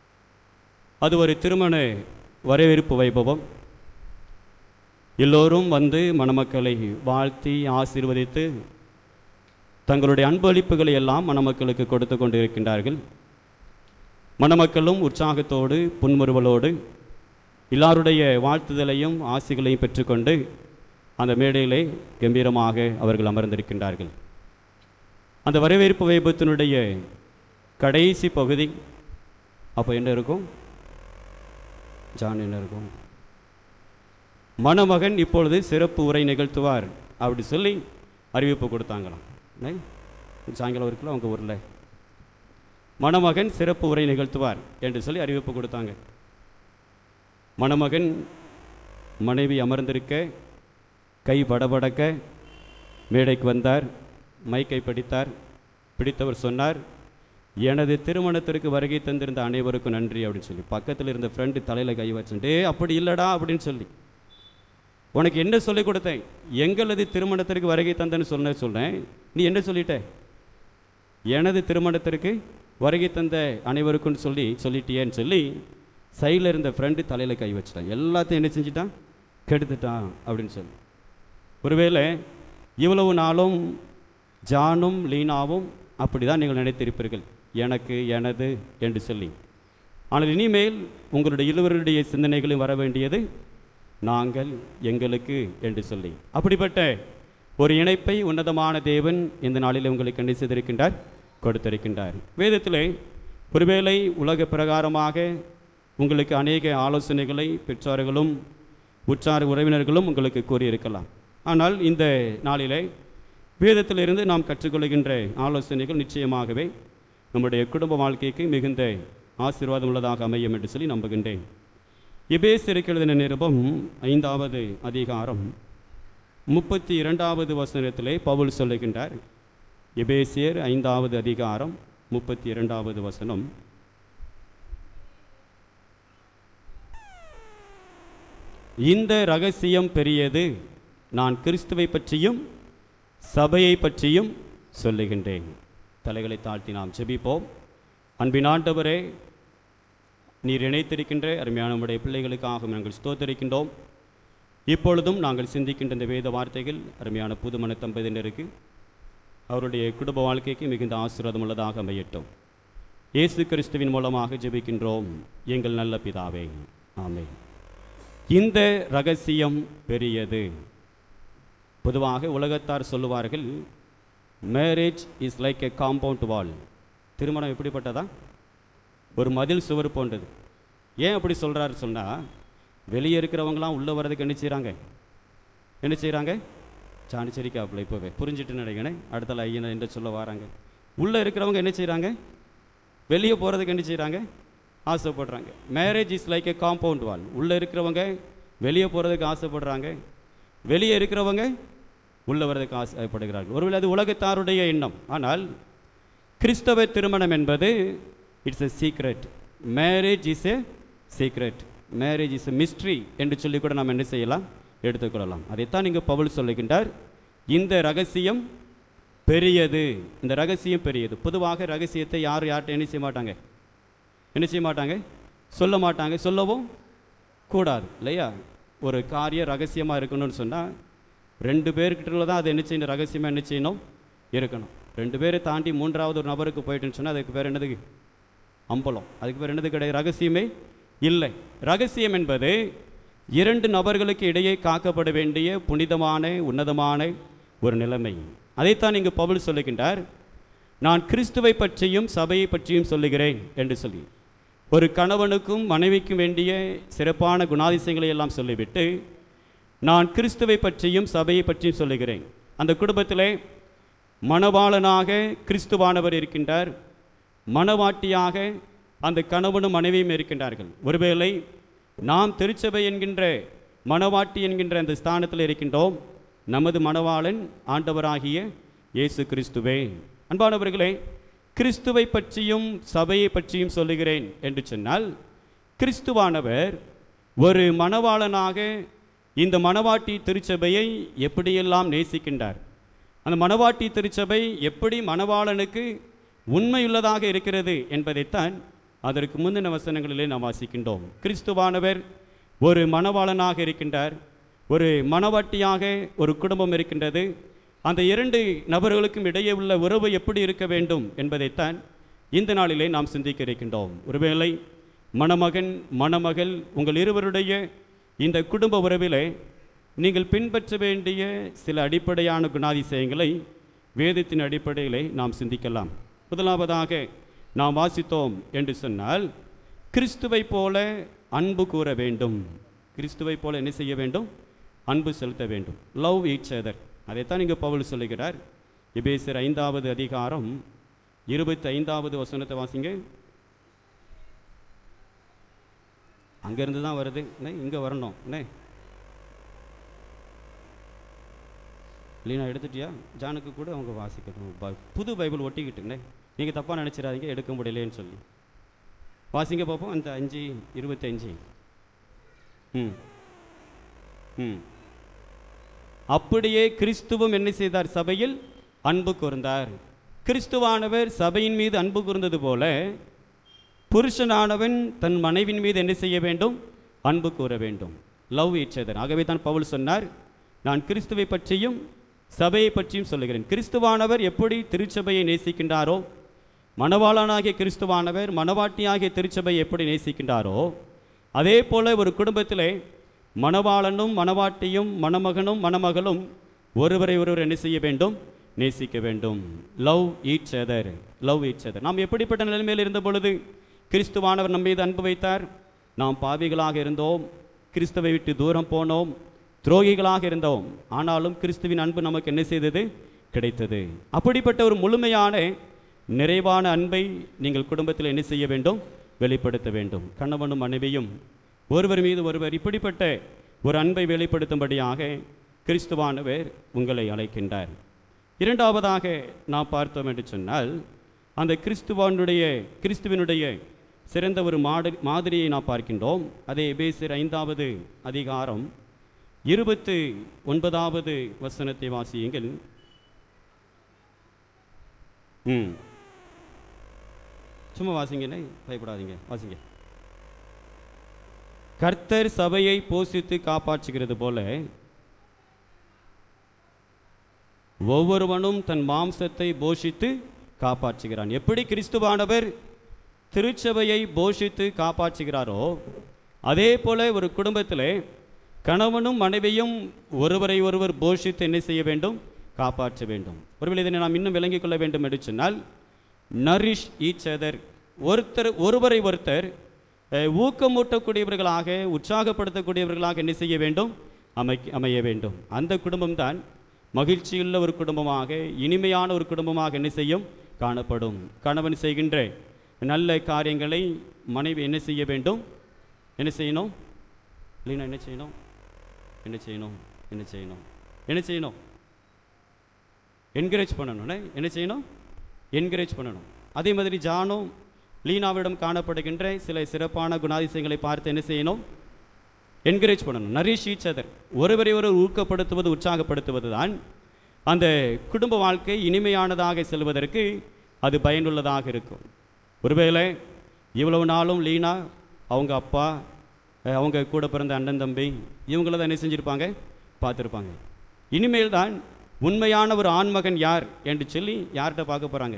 அது ஒரு திருமண வரவேற்பு வைபவம் எல்லோரும் வந்து மணமக்களை வாழ்த்தி ஆசீர்வதித்து தங்களுடைய அன்பளிப்புகளை எல்லாம் மணமக்களுக்கு கொடுத்து கொண்டு இருக்கின்றார்கள் மணமக்களும் உற்சாகத்தோடு புன்முறுவலோடு எல்லாருடைய வாழ்த்துதலையும் ஆசிகளையும் பெற்றுக்கொண்டு அந்த மேடையிலே கம்பீரமாக அவர்கள் அமர்ந்திருக்கின்றார்கள் அந்த வரவேற்பு வைபத்தினுடைய கடைசி பகுதி அப்போ என்ன இருக்கும் ஜான் என்ன இருக்கும் மணமகன் இப்பொழுது சிறப்பு உரை நிகழ்த்துவார் அப்படி சொல்லி அறிவிப்பு கொடுத்தாங்களாம் என்ன? சாயங்காலம் இருக்குல்ல அவங்க ஊரில் மணமகன் சிறப்பு உரை நிகழ்த்துவார் என்று சொல்லி அறிவிப்பு கொடுத்தாங்க மணமகன் மனைவி அமர்ந்திருக்க கை படபடக்க மேடைக்கு வந்தார் மைக்கை பிடித்தார் பிடித்தவர் சொன்னார் எனது திருமணத்திற்கு வருகை தந்திருந்த அனைவருக்கும் நன்றி அப்படின்னு சொல்லி பக்கத்தில் இருந்த ஃப்ரெண்டு தலையில் கை வச்சுட்டு "டேய், அப்படி இல்லைடா அப்படின்னு சொல்லி உனக்கு என்ன சொல்லிக் கொடுத்தேன் எங்களது திருமணத்திற்கு வருகை தந்தேன்னு சொன்ன சொன்னேன் நீ என்ன சொல்லிட்ட எனது திருமணத்திற்கு வருகை தந்த அனைவருக்கும் சொல்லி சொல்லிட்டியேன்னு சொல்லி சைடில் இருந்த ஃப்ரெண்டு தலையில் கை வச்சிட்டான் எல்லாத்தையும் என்ன செஞ்சிட்டான் கெடுத்துட்டான் அப்படின்னு சொல்லி ஒருவேளை இவ்வளவு நாளும் ஜானும் லீனாவும் அப்படி தான் நீங்கள் நினைத்திருப்பீர்கள் எனக்கு எனது என்று சொல்லி ஆனால் இனிமேல் உங்களுடைய இருவருடைய சிந்தனைகளும் வர வேண்டியது நாங்கள் எங்களுக்கு என்று சொல்லி அப்படிப்பட்ட ஒரு இணைப்பை உன்னதமான தேவன் இந்த நாளில் உங்களுக்கு என்ன செய்திருக்கின்றார் கொடுத்திருக்கின்றார் வேதத்திலே ஒருவேளை உலக பிரகாரமாக உங்களுக்கு அநேக ஆலோசனைகளை பெற்றோர்களும் உற்றார் உறவினர்களும் உங்களுக்கு கூறியிருக்கலாம் ஆனால் இந்த நாளிலே வேதத்திலிருந்து நாம் கற்றுக்கொள்கின்ற ஆலோசனைகள் நிச்சயமாகவே நம்முடைய குடும்ப வாழ்க்கைக்கு மிகுந்த ஆசீர்வாதம் உள்ளதாக அமையும் என்று சொல்லி நம்புகின்றேன் எபேசியருக்கு எழுதின நிருபம் ஐந்தாவது அதிகாரம் முப்பத்தி இரண்டாவது வசனத்திலே பவுல் சொல்லுகின்றார் எபேசியர் ஐந்தாவது அதிகாரம் முப்பத்தி இரண்டாவது வசனம் இந்த ரகசியம் பெரியது நான் கிறிஸ்துவை பற்றியும் சபையை பற்றியும் சொல்லுகின்றேன் தலைகளை தாழ்த்தி நாம் ஜெபிப்போம் அன்பின் ஆண்டவரே நீர் இணைத்திருக்கின்ற அருமையான உடைய பிள்ளைகளுக்காக நாங்கள் ஸ்தோத்தரிக்கின்றோம் இப்பொழுதும் நாங்கள் சிந்திக்கின்ற இந்த வேத வார்த்தைகள் அருமையான புதுமண தம்பதியினருக்கு அவருடைய குடும்ப வாழ்க்கைக்கு மிகுந்த ஆசீர்வாதம் உள்ளதாக அமையட்டும் இயேசு கிறிஸ்துவின் மூலமாக ஜெபிக்கின்றோம் எங்கள் நல்ல பிதாவே ஆமென் இந்த ரகசியம் பெரியது பொதுவாக உலகத்தார் சொல்லுவார்கள் marriage is like a compound wall திருமணம் எப்படிப்பட்டதா ஒரு மதில் சுவர் போன்றது ஏன் அப்படி சொல்கிறாரு சொன்னால் வெளியே இருக்கிறவங்களாம் உள்ளே வர்றதுக்கு என்ன செய்கிறாங்க என்ன செய்கிறாங்க சாணிச்சரிக்காப்புல இப்போவே புரிஞ்சுட்டு நினைக்கிறேன் அடுத்த ஐயனை என்று சொல்ல வராங்க உள்ளே இருக்கிறவங்க என்ன செய்கிறாங்க வெளியே போகிறதுக்கு என்ன செய்கிறாங்க ஆசைப்படுறாங்க marriage is like a compound wall உள்ளே இருக்கிறவங்க வெளியே போகிறதுக்கு ஆசைப்படுறாங்க வெளியே இருக்கிறவங்க உள்ளே வர்றதுக்கு ஆசைப்படுகிறார்கள் ஒருவேளை அது உலகத்தாருடைய எண்ணம் ஆனால் கிறிஸ்தவ திருமணம் என்பது it's a secret marriage is a secret marriage is a mystery என்று சொல்லி கூட நாம் என்ன செய்யலாம் எடுத்துக்கொள்ளலாம் அதைத்தான் இங்கே பவுல் சொல்லுகின்றார் இந்த ரகசியம் பெரியது இந்த ரகசியம் பெரியது பொதுவாக ரகசியத்தை யார் யார்கிட்ட என்ன செய்ய மாட்டாங்க என்ன செய்ய மாட்டாங்க சொல்ல மாட்டாங்க சொல்லவும் கூடாது இல்லையா ஒரு காரியம் ரகசியமாக இருக்கணும்னு சொன்னால் ரெண்டு பேர்கிட்ட தான் அது என்ன செய்யணும் ரகசியமாக என்ன செய்யணும் இருக்கணும் ரெண்டு பேரை தாண்டி மூன்றாவது ஒரு நபருக்கு போயிட்டுன்னு சொன்னால் அதுக்கு பேர் என்னது அம்பலம் அதுக்கு பேர் என்னது கிடையாது ரகசியமே இல்லை ரகசியம் என்பது இரண்டு நபர்களுக்கு இடையே காக்கப்பட வேண்டிய புனிதமான உன்னதமான ஒரு நிலைமை அதைத்தான் இங்கு பவுல் சொல்லுகின்றார் நான் கிறிஸ்துவை பற்றியும் சபையை பற்றியும் சொல்லுகிறேன் என்று சொல்லி ஒரு கணவனுக்கும் மனைவிக்கும் வேண்டிய சிறப்பான குணாதிசயங்களை எல்லாம் சொல்லிவிட்டு நான் கிறிஸ்துவை பற்றியும் சபையை பற்றியும் சொல்லுகிறேன் அந்த குடும்பத்திலே மணவாளனாக கிறிஸ்துவானவர் இருக்கின்றார் மணவாட்டியாக அந்த கணவனும் மனைவியும் இருக்கின்றார்கள் ஒருவேளை நாம் திருச்சபை என்கின்ற மணவாட்டி என்கின்ற அந்த ஸ்தானத்தில் இருக்கின்றோம் நமது மணவாளன் ஆண்டவராகிய இயேசு கிறிஸ்துவே அன்பானவர்களே கிறிஸ்துவை பற்றியும் சபையை பற்றியும் சொல்லுகிறேன் என்று சொன்னால் கிறிஸ்துவானவர் ஒரு மணவாளனாக இந்த மணவாட்டி திருச்சபையை எப்படியெல்லாம் நேசிக்கின்றார் அந்த மணவாட்டி திருச்சபை எப்படி மணவாளனுக்கு உண்மையுள்ளதாக இருக்கிறது என்பதைத்தான் அதற்கு முந்தின வசனங்களிலே நாம் வாசிக்கின்றோம் கிறிஸ்துவானவர் ஒரு மணவாளனாக இருக்கின்றார் ஒரு மணவாட்டியாக ஒரு குடும்பம் இருக்கின்றது அந்த இரண்டு நபர்களுக்கும் இடையே உள்ள உறவு எப்படி இருக்க வேண்டும் என்பதைத்தான் இந்த நாளிலே நாம் சிந்திக்க இருக்கின்றோம் ஒருவேளை மணமகன் மணமகள் உங்கள் இருவருடைய இந்த குடும்ப உறவிலே நீங்கள் பின்பற்ற வேண்டிய சில அடிப்படையான குணாதிசயங்களை வேதத்தின் அடிப்படையிலே நாம் சிந்திக்கலாம் முதலாவதாக நாம் வாசித்தோம் என்று சொன்னால் கிறிஸ்துவை போல அன்பு கூற வேண்டும் கிறிஸ்துவை போல என்ன செய்ய வேண்டும் அன்பு செலுத்த வேண்டும் லவ் ஈச் அதர் அதைத்தான் இங்கே பவுல் சொல்லுகிறார் எபேசர் ஐந்தாவது அதிகாரம் இருபத்தி ஐந்தாவது வசனத்தை வாசிங்க அங்கேருந்து தான் வருது அண்ணே இங்கே வரணும் அண்ணே இல்லைனா எடுத்துட்டியா ஜானுக்கு கூட அவங்க வாசிக்கணும் ப- புது பைபிள் ஒட்டிக்கிட்டுங்கண்ணே நீங்கள் தப்பாக நினச்சிடாதீங்க எடுக்க முடியலேன்னு சொல்லி வாசிங்க பார்ப்போம் அந்த அஞ்சு இருபத்தஞ்சு ம் ம் அப்படியே கிறிஸ்துவும் என்ன செய்தார் சபையில் அன்பு கூர்ந்தார் கிறிஸ்துவானவர் சபையின் மீது அன்பு கூர்ந்தது போல புருஷனானவன் தன் மனைவின் மீது என்ன செய்ய வேண்டும் அன்பு கூற வேண்டும் லவ் ஈச்சதர் ஆகவே தான் பவுல் சொன்னார் நான் கிறிஸ்துவை பற்றியும் சபையை பற்றியும் சொல்லுகிறேன் கிறிஸ்துவானவர் எப்படி திருச்சபையை நேசிக்கின்றாரோ மணவாளனாகிய கிறிஸ்துவானவர் மணவாட்டியாகிய திருச்சபையை எப்படி நேசிக்கின்றாரோ அதே போல ஒரு குடும்பத்திலே மணவாளனும் மணவாட்டியும் மணமகனும் மணமகளும் ஒருவரை ஒருவர் என்ன செய்ய வேண்டும் நேசிக்க வேண்டும் love each other love each other நாம் எப்படிப்பட்ட நிலைமையில் இருந்த பொழுது கிறிஸ்துவானவர் நம் மீது அன்பு வைத்தார் நாம் பாவிகளாக இருந்தோம் கிறிஸ்துவை விட்டு தூரம் போனோம் துரோகிகளாக இருந்தோம் ஆனாலும் கிறிஸ்துவின் அன்பு நமக்கு என்ன செய்தது கிடைத்தது அப்படிப்பட்ட ஒரு முழுமையான நிறைவான அன்பை நீங்கள் குடும்பத்தில் என்ன செய்ய வேண்டும் வெளிப்படுத்த வேண்டும் கணவனும் மனைவியும் ஒருவர் மீது ஒருவர் இப்படிப்பட்ட ஒரு அன்பை வெளிப்படுத்தும்படியாக கிறிஸ்துவானவர் உங்களை அழைக்கின்றார் இரண்டாவதாக நாம் பார்த்தோம் என்று சொன்னால் அந்த கிறிஸ்துவானுடைய கிறிஸ்துவினுடைய சிறந்த ஒரு மாடு மாதிரியை நாம் பார்க்கின்றோம் அதே எபேசியர் ஐந்தாவது அதிகாரம் இருபத்து ஒன்பதாவது வசனத்தை வாசியுங்கள் ம் சும்மா வாசிங்கண்ணே பயப்படாதீங்க வாசிங்க கர்த்தர் சபையை போஷித்து காப்பாற்றுகிறது போல ஒவ்வொருவனும் தன் மாம்சத்தை போஷித்து காப்பாற்றுகிறான் எப்படி கிறிஸ்துவானவர் திருச்சபையை போஷித்து காப்பாற்றுகிறாரோ அதே போல ஒரு குடும்பத்திலே கணவனும் மனைவியும் ஒருவரை ஒருவர் போஷித்து என்ன செய்ய வேண்டும் காப்பாற்ற வேண்டும் ஒருவேளை இதனை நாம் இன்னும் விளங்கிக் கொள்ள வேண்டும் என்று சொன்னால் நரிஷ் ஈச் அதர் ஒருத்தர் ஒருவரை ஒருத்தர் அஹ், ஊக்கமூட்டக்கூடியவர்களாக உற்சாகப்படுத்தக்கூடியவர்களாக என்ன செய்ய வேண்டும் அமை அமைய வேண்டும் அந்த குடும்பம்தான் மகிழ்ச்சியுள்ள ஒரு குடும்பமாக இனிமையான ஒரு குடும்பமாக என்ன செய்யும் காணப்படும் கணவன் செய்கின்ற நல்ல காரியங்களை மனைவி என்ன செய்ய வேண்டும் என்ன செய்யணும் இல்லைன்னா என்ன செய்யணும் என்ன செய்யணும் என்ன செய்யணும் என்ன செய்யணும் என்கரேஜ் பண்ணணும்னே என்ன செய்யணும் என்கரேஜ் பண்ணணும் அதே மாதிரி ஜானும் லீனாவிடம் காணப்படுகின்ற சில சிறப்பான குணாதிசயங்களை பார்த்து என்ன செய்யணும் என்கரேஜ் பண்ணணும் நரிஷ் ஈச் அதர் ஒருவரை ஒரு ஊக்கப்படுத்துவது உற்சாகப்படுத்துவது தான் அந்த குடும்ப வாழ்க்கை இனிமையானதாக செல்வதற்கு அது பயனுள்ளதாக இருக்கும் ஒருவேளை இவ்வளவு நாளும் லீனா அவங்க அப்பா அஹ், அவங்க கூட பிறந்த அண்ணன் தம்பி இவங்கள தான் என்ன செஞ்சுருப்பாங்க பார்த்துருப்பாங்க இனிமேல் தான் உண்மையான ஒரு ஆண்மகன் யார் என்று சொல்லி யார்கிட்ட பார்க்க போகிறாங்க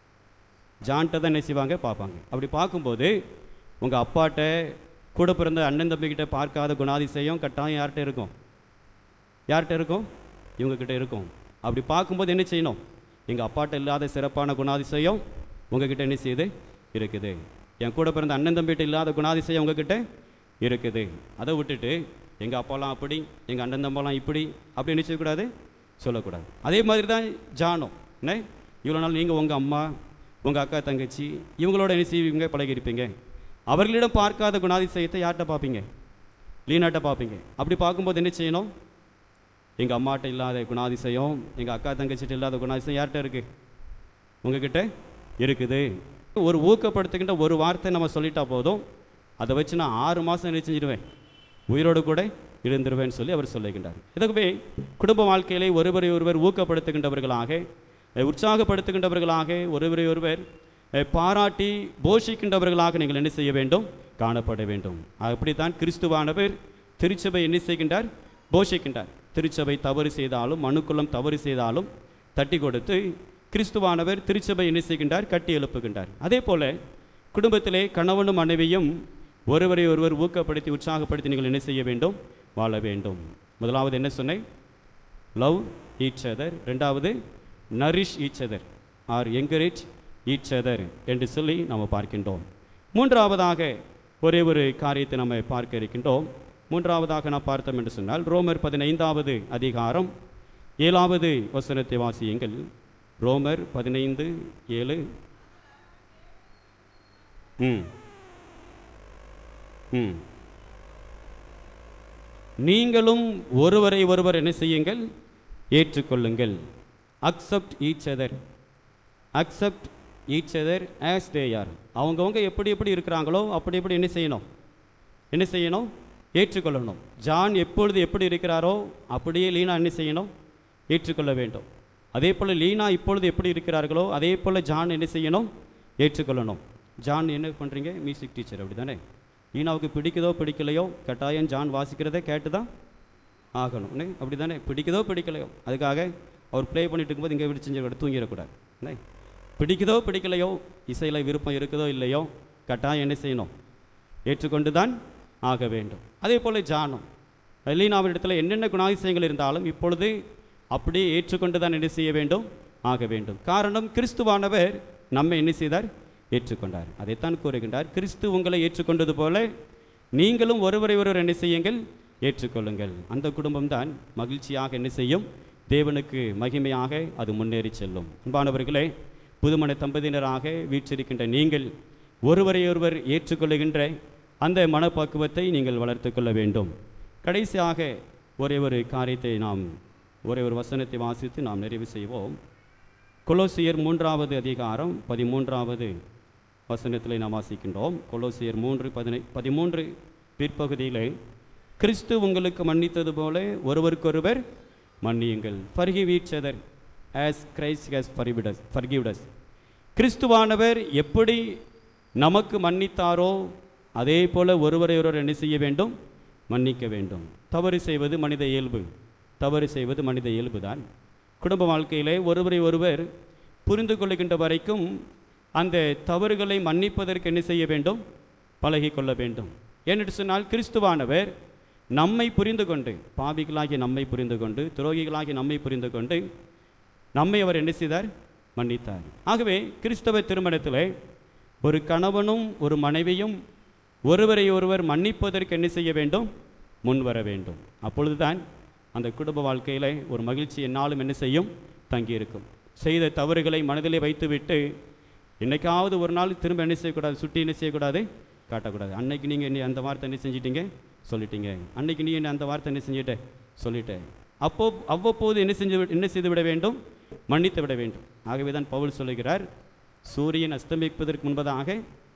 ஜான்கிட்ட தான் என்ன செய்வாங்க பார்ப்பாங்க அப்படி பார்க்கும்போது உங்கள் அப்பாட்ட கூட பிறந்த அண்ணன் தம்பிக்கிட்ட பார்க்காத குணாதிசயம் கட்டாயம் யார்கிட்ட இருக்கும் யார்கிட்ட இருக்கும் இவங்கக்கிட்ட இருக்கும் அப்படி பார்க்கும்போது என்ன செய்யணும் எங்கள் அப்பாட்ட இல்லாத சிறப்பான குணாதிசயம் உங்ககிட்ட என்ன செய்யுது இருக்குது என் கூட பிறந்த அண்ணன் தம்பிகிட்ட இல்லாத குணாதிசயம் உங்ககிட்ட இருக்குது அதை விட்டுட்டு எங்கள் அப்பாலாம் அப்படி எங்கள் அண்ணன் தம்பாலாம் இப்படி அப்படி என்ன செய்யக்கூடாது சொல்லக்கூடாது அதே மாதிரி தான் ஜானம் என்ன இவ்வளோ நாள் நீங்கள் உங்கள் அம்மா உங்கள் அக்கா தங்கச்சி இவங்களோட என்ன செய்வீங்க பழகியிருப்பீங்க அவர்களிடம் பார்க்காத குணாதிசயத்தை யார்கிட்ட பார்ப்பீங்க லீனாட்ட பார்ப்பீங்க அப்படி பார்க்கும்போது என்ன செய்யணும் எங்கள் அம்மாட்ட இல்லாத குணாதிசயம் எங்கள் அக்கா தங்கச்சிட்ட இல்லாத குணாதிசயம் யார்கிட்ட இருக்குது உங்ககிட்ட இருக்குது ஒரு ஊக்கப்படுத்துகின்ற ஒரு வார்த்தை நம்ம சொல்லிட்டா போதும் அதை வச்சு நான் ஆறு மாதம் என்ன செஞ்சிடுவேன் உயிரோடு கூட இருந்துருவேன்னு சொல்லி அவர் சொல்லுகின்றார் இதுவே குடும்ப வாழ்க்கையிலே ஒருவரை ஒருவர் ஊக்கப்படுத்துகின்றவர்களாக அஹ், உற்சாகப்படுத்துகின்றவர்களாக ஒருவரை ஒருவர் அஹ், பாராட்டி போஷிக்கின்றவர்களாக நீங்கள் என்ன செய்ய வேண்டும் காணப்பட வேண்டும் அப்படித்தான் கிறிஸ்துவானவர் திருச்சபை என்ன செய்கின்றார் போஷிக்கின்றார் திருச்சபை தவறு செய்தாலும் மனுக்குளம் தவறு செய்தாலும் தட்டி கொடுத்து கிறிஸ்துவானவர் திருச்சபை என்ன செய்கின்றார் கட்டி எழுப்புகின்றார் அதே போல குடும்பத்திலே கணவனும் மனைவியும் ஒருவரை ஒருவர் ஊக்கப்படுத்தி உற்சாகப்படுத்தி நீங்கள் என்ன செய்ய வேண்டும் வாழ வேண்டும் முதலாவது என்ன சொன்னேன் லவ் ஈச் அதர் ரெண்டாவது nourish each other or encourage each other என்று சொல்லி நாம் பார்க்கின்றோம் மூன்றாவதாக ஒரே ஒரு காரியத்தை நம்ம பார்க்க இருக்கின்றோம் மூன்றாவதாக நாம் பார்த்தோம் என்று சொன்னால் ரோமர் பதினைந்தாவது அதிகாரம் ஏழாவது வசனத்தை வாசியுங்கள் ரோமர் பதினைந்து ஏழு ம் ம் நீங்களும் ஒருவரை ஒருவர் என்ன செய்யுங்கள் ஏற்றுக்கொள்ளுங்கள் accept each other accept each other as they are அவங்கவுங்க எப்படி எப்படி இருக்கிறாங்களோ அப்படி எப்படி என்ன செய்யணும் என்ன செய்யணும் ஏற்றுக்கொள்ளணும் ஜான் எப்பொழுது எப்படி இருக்கிறாரோ அப்படியே லீனா என்ன செய்யணும் ஏற்றுக்கொள்ள வேண்டும் அதே போல் லீனா இப்பொழுது எப்படி இருக்கிறார்களோ அதே போல் ஜான் என்ன செய்யணும் ஏற்றுக்கொள்ளணும் ஜான் என்ன பண்ணுறீங்க மியூசிக் டீச்சர் அப்படி தானே லீனாவுக்கு பிடிக்குதோ பிடிக்கலையோ கட்டாயம் ஜான் வாசிக்கிறதை கேட்டு தான் ஆகணும் என்ன அப்படி தானே பிடிக்குதோ பிடிக்கலையோ அதுக்காக அவர் ப்ளே பண்ணிட்டு இருக்கும்போது இங்கே விட்டு செஞ்சு தூங்கிடக்கூடாது என்ன பிடிக்குதோ பிடிக்கலையோ இசையில் விருப்பம் இருக்குதோ இல்லையோ கட்டாயம் என்ன செய்யணும் ஏற்றுக்கொண்டு தான் ஆக வேண்டும் அதே போல் ஜானம் லீனாவிடத்தில் என்னென்ன குணாதிசயங்கள் இருந்தாலும் இப்பொழுது அப்படியே ஏற்றுக்கொண்டு தான் என்ன செய்ய வேண்டும் ஆக வேண்டும் காரணம் கிறிஸ்துவானவர் நம்மை என்ன செய்தார் ஏற்றுக்கொண்டார் அதைத்தான் கூறுகின்றார் கிறிஸ்து உங்களை ஏற்றுக்கொண்டது போல நீங்களும் ஒருவரை ஒருவர் என்ன செய்யுங்கள் ஏற்றுக்கொள்ளுங்கள் அந்த குடும்பம்தான் மகிழ்ச்சியாக என்ன செய்யும் தேவனுக்கு மகிமையாக அது முன்னேறி செல்லும் அன்பானவர்களே புதுமண தம்பதியினராக வீற்றிருக்கின்ற நீங்கள் ஒருவரை ஒருவர் ஏற்றுக்கொள்ளுகின்ற அந்த மனப்பக்குவத்தை நீங்கள் வளர்த்து கொள்ள வேண்டும் கடைசியாக ஒரே ஒரு காரியத்தை நாம் ஒரே ஒரு வசனத்தை வாசித்து நாம் நிறைவு செய்வோம் கொலோசியர் மூன்றாவது அதிகாரம் பதிமூன்றாவது வசனத்தில் நாம் வாசிக்கின்றோம் கொலோசியர் மூன்று பதினை பதிமூன்று பிற்பகுதியிலே கிறிஸ்து உங்களுக்கு மன்னித்தது போல ஒருவருக்கொருவர் மன்னியுங்கள் forgive each other as Christ has forgiven us forgiven us கிறிஸ்துவானவர் எப்படி நமக்கு மன்னித்தாரோ அதே போல ஒருவரை ஒருவர் என்ன செய்ய வேண்டும் மன்னிக்க வேண்டும் தவறு செய்வது மனித இயல்பு தவறு செய்வது மனித இயல்புதான் குடும்ப வாழ்க்கையிலே ஒருவரை ஒருவர் புரிந்து கொள்ளுகின்ற வரைக்கும் அந்த தவறுகளை மன்னிப்பதற்கு என்ன செய்ய வேண்டும் பழகிக் கொள்ள வேண்டும் ஏனென்று சொன்னால் கிறிஸ்துவானவர் நம்மை புரிந்து கொண்டு பாவிகளாகி நம்மை புரிந்து கொண்டு துரோகிகளாகி நம்மை புரிந்து கொண்டு நம்மை அவர் என்ன செய்தார் மன்னித்தார் ஆகவே கிறிஸ்தவ திருமணத்திலே ஒரு கணவனும் ஒரு மனைவியும் ஒருவரை ஒருவர் மன்னிப்பதற்கு என்ன செய்ய வேண்டும் முன் வர வேண்டும் அப்பொழுதுதான் அந்த குடும்ப வாழ்க்கையிலே ஒரு மகிழ்ச்சி என்னாலும் என்ன செய்யும் தங்கியிருக்கும் செய்த தவறுகளை மனதிலே வைத்துவிட்டு என்னைக்காவது ஒரு நாள் திரும்ப என்ன செய்யக்கூடாது சுட்டி என்ன செய்யக்கூடாது காட்டக்கூடாது அன்னைக்கு நீங்கள் என்ன அந்த வார்த்தை என்ன செஞ்சிட்டீங்க சொல்லிட்டீங்க அன்னைக்கு நீ என்ன அந்த வார்த்தை என்ன செஞ்சிட்ட சொல்லிட்டேன் அப்போ அவ்வப்போது என்ன செஞ்சு விட- என்ன செய்து விட வேண்டும் மன்னித்து விட வேண்டும் ஆகவே தான் பவுல் சொல்லுகிறார் சூரியன் அஸ்தமிப்பதற்கு முன்பதாக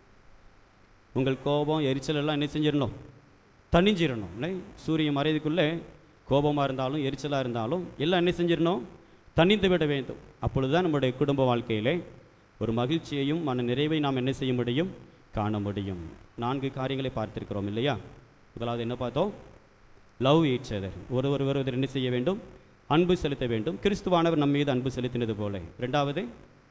உங்கள் கோபம் எரிச்சல் எல்லாம் என்ன செஞ்சிடணும் தணிஞ்சிடணும் இல்லை சூரியன் மறையதுக்குள்ளே கோபமாக இருந்தாலும் எரிச்சலாக இருந்தாலும் எல்லாம் என்ன செஞ்சிடணும் தணிந்து விட வேண்டும் அப்பொழுது தான் நம்முடைய குடும்ப வாழ்க்கையிலே ஒரு மகிழ்ச்சியையும் மன நிறைவை நாம் என்ன செய்ய முடியும் காண முடியும் நான்கு காரியங்களை பார்த்திருக்கிறோம் இல்லையா முதலாவது என்ன பார்த்தோம் லவ் ஈச் அதர் ஒருவர் ஒருவர் என்ன செய்ய வேண்டும் அன்பு செலுத்த வேண்டும் கிறிஸ்துவானவர் நம் மீது அன்பு செலுத்தினது போல ரெண்டாவது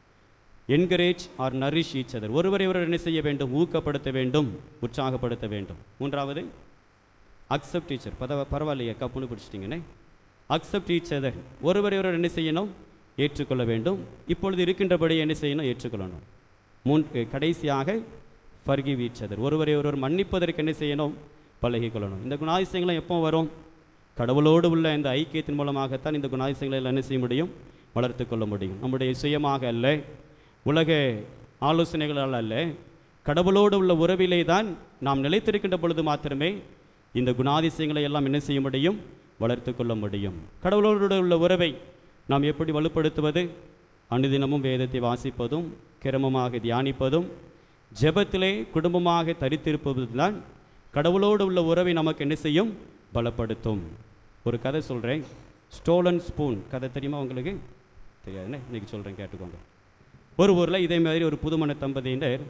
encourage or nourish each other ஒருவரை ஒருவர் என்ன செய்ய வேண்டும் ஊக்கப்படுத்த வேண்டும் உற்சாகப்படுத்த வேண்டும் மூன்றாவது அக்செப்ட் டீச்சர் பதவ பரவாயில்லையே கப்புன்னு பிடிச்சிட்டிங்கண்ணே அக்செப்ட் ஈச் அதர் ஒருவரை ஒருவர் என்ன செய்யணும் ஏற்றுக்கொள்ள வேண்டும் இப்பொழுது இருக்கின்றபடி என்ன செய்யணும் ஏற்றுக்கொள்ளணும் மூன் கடைசியாக ஃபர்கிவ் ஈச் அதர் ஒருவரை ஒருவர் மன்னிப்பதற்கு என்ன செய்யணும் பழகிக்கொள்ளணும் இந்த குணாதிசயங்களை எப்போ வரும் கடவுளோடு உள்ள இந்த ஐக்கியத்தின் மூலமாகத்தான் இந்த குணாதிசயங்களை எல்லாம் என்ன செய்ய முடியும் வளர்த்து கொள்ள முடியும் நம்முடைய சுயமாக அல்ல உலக ஆலோசனைகளால் அல்ல கடவுளோடு உள்ள உறவிலே தான் நாம் நிலைத்திருக்கின்ற பொழுது மாத்திரமே இந்த குணாதிசயங்களை எல்லாம் என்ன செய்ய முடியும் வளர்த்து கொள்ள முடியும் கடவுளோடு உள்ள உறவை நாம் எப்படி வலுப்படுத்துவது அனுதினமும் வேதத்தை வாசிப்பதும் கிரமமாக தியானிப்பதும் ஜெபத்திலே குடும்பமாக தரித்திருப்பதுதான் கடவுளோடு உள்ள உறவை நமக்கு என்ன செய்யும் பலப்படுத்தும் ஒரு கதை சொல்கிறேன் ஸ்டோலன் ஸ்பூன் கதை தெரியுமா உங்களுக்கு தெரியாதுண்ணே இன்னைக்கு சொல்கிறேன் கேட்டுக்கோங்க ஒரு ஊரில் இதே மாதிரி ஒரு புதுமண தம்பதியினர்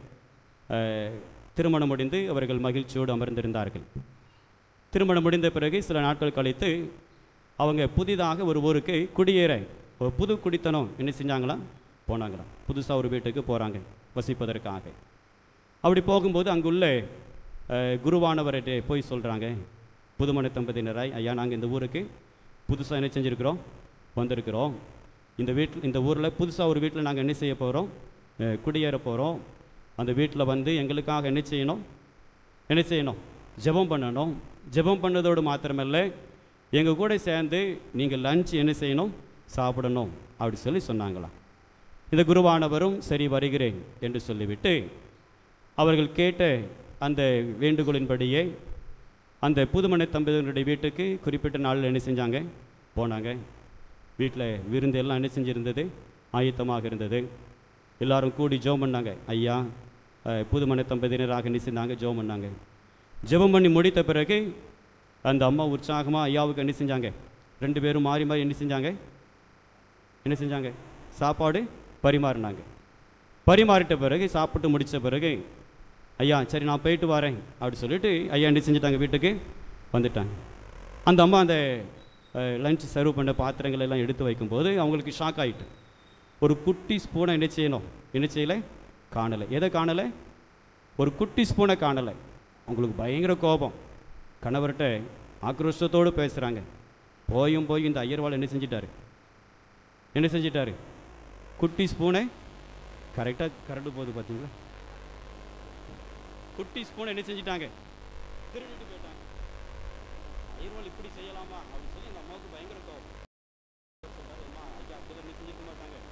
அஹ், திருமணம் முடிந்து அவர்கள் மகிழ்ச்சியோடு அமர்ந்திருந்தார்கள் திருமணம் முடிந்த பிறகு சில நாட்கள் கழித்து அவங்க புதிதாக ஒரு ஊருக்கு குடியேற ஒரு புது குடித்தனம் என்ன செஞ்சாங்களாம் போனாங்களாம் புதுசாக ஒரு வீட்டுக்கு போகிறாங்க வசிப்பதற்காக அப்படி போகும்போது அங்குள்ள அஹ், குருவானவர்கிட்ட போய் சொல்கிறாங்க புதுமண தம்பதியினராய் ஐயா நாங்கள் இந்த ஊருக்கு புதுசாக என்ன செஞ்சுருக்கிறோம் வந்திருக்கிறோம் இந்த வீட்டில் இந்த ஊரில் புதுசாக ஒரு வீட்டில் நாங்கள் என்ன செய்ய போகிறோம் குடியேற போகிறோம் அந்த வீட்டில் வந்து எங்களுக்காக என்ன செய்யணும் என்ன செய்யணும் ஜெபம் பண்ணணும் ஜெபம் பண்ணதோடு மாத்திரமல்ல எங்கள் கூட சேர்ந்து நீங்கள் லஞ்ச் என்ன செய்யணும் சாப்பிடணும் அப்படி சொல்லி சொன்னாங்களாம் இந்த குருவானவரும் சரி வருகிறேன் என்று சொல்லிவிட்டு அவர்கள் கேட்ட அந்த வேண்டுகோளின்படியே அந்த புதுமண தம்பதியினுடைய வீட்டுக்கு குறிப்பிட்ட நாளில் என்ன செஞ்சாங்க போனாங்க வீட்டில் விருந்து எல்லாம் என்ன செஞ்சிருந்தது ஆயத்தமாக இருந்தது எல்லாரும் கூடி ஜெபம் பண்ணாங்க ஐயா அஹ், புதுமண தம்பதியினராக என்ன செஞ்சாங்க ஜெபம் பண்ணாங்க ஜெபம் பண்ணி முடித்த பிறகு அந்த அம்மா உற்சாகமாக ஐயாவுக்கு என்ன செஞ்சாங்க ரெண்டு பேரும் மாறி மாறி என்ன செஞ்சாங்க என்ன செஞ்சாங்க சாப்பாடு பரிமாறினாங்க பரிமாறிட்ட பிறகு சாப்பிட்டு முடித்த பிறகு ஐயா சரி நான் போயிட்டு வரேன் அப்படி சொல்லிட்டு ஐயா என்ன செஞ்சுட்டாங்க வீட்டுக்கு வந்துட்டாங்க அந்த அம்மா அந்த லஞ்ச் சர்வ் பண்ண பாத்திரங்கள் எல்லாம் எடுத்து வைக்கும்போது அவங்களுக்கு ஷாக் ஆயிட்டு ஒரு குட்டி ஸ்பூனை என்ன செய்யணும் என்ன செய்யலை காணலை எதை காணலை ஒரு குட்டி ஸ்பூனை காணலை அவங்களுக்கு பயங்கர கோபம் கணவர்கிட்ட ஆக்ரோஷத்தோடு பேசுகிறாங்க போயும் போய் இந்த ஐயர்வாள் என்ன செஞ்சிட்டாரு என்ன செஞ்சிட்டாரு குட்டி ஸ்பூனை கரெக்டாக கரண்டு போகுது பார்த்தீங்களா குட்டி ஸ்பூனை என்ன செஞ்சிட்டாங்க திருடிட்டு போயிட்டாங்க ஐயர்வாள் இப்படி செய்யலாமா அப்படின்னு சொல்லி இந்த அம்மாவுக்கு பயங்கர கோபம் சொல்றாரு, அம்மா ஐயா அப்படி என்ன செஞ்சிருக்க மாட்டாங்க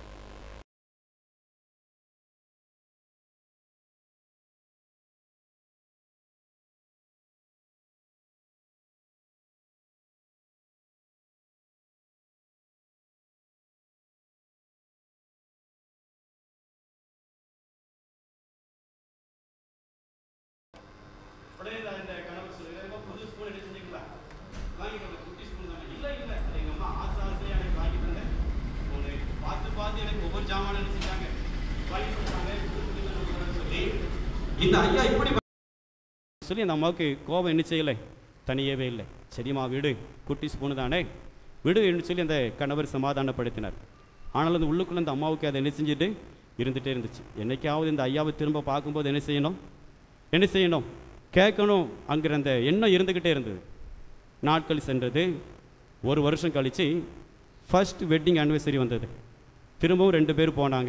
இந்த ஐயா இப்படி சொல்லி அந்த அம்மாவுக்கு கோபம் என்ன செய்யலை தனியவே இல்லை சரிம்மா விடு குட்டி ஸ்பூனு தானே விடு என்று சொல்லி அந்த கணவர் சமாதானப்படுத்தினார் ஆனாலும் அந்த உள்ளுக்குள்ள அந்த அம்மாவுக்கு அதை என்ன செஞ்சுட்டு இருந்துகிட்டே இருந்துச்சு என்னைக்காவது இந்த ஐயாவை திரும்ப பார்க்கும்போது என்ன செய்யணும் என்ன செய்யணும் கேட்கணும் அங்கிற அந்த எண்ணம் இருந்துக்கிட்டே இருந்தது நாட்கள் சென்றது ஒரு வருஷம் கழித்து ஃபர்ஸ்ட் வெட்டிங் ஆனிவர்சரி வந்தது திரும்பவும் ரெண்டு பேர் போனாங்க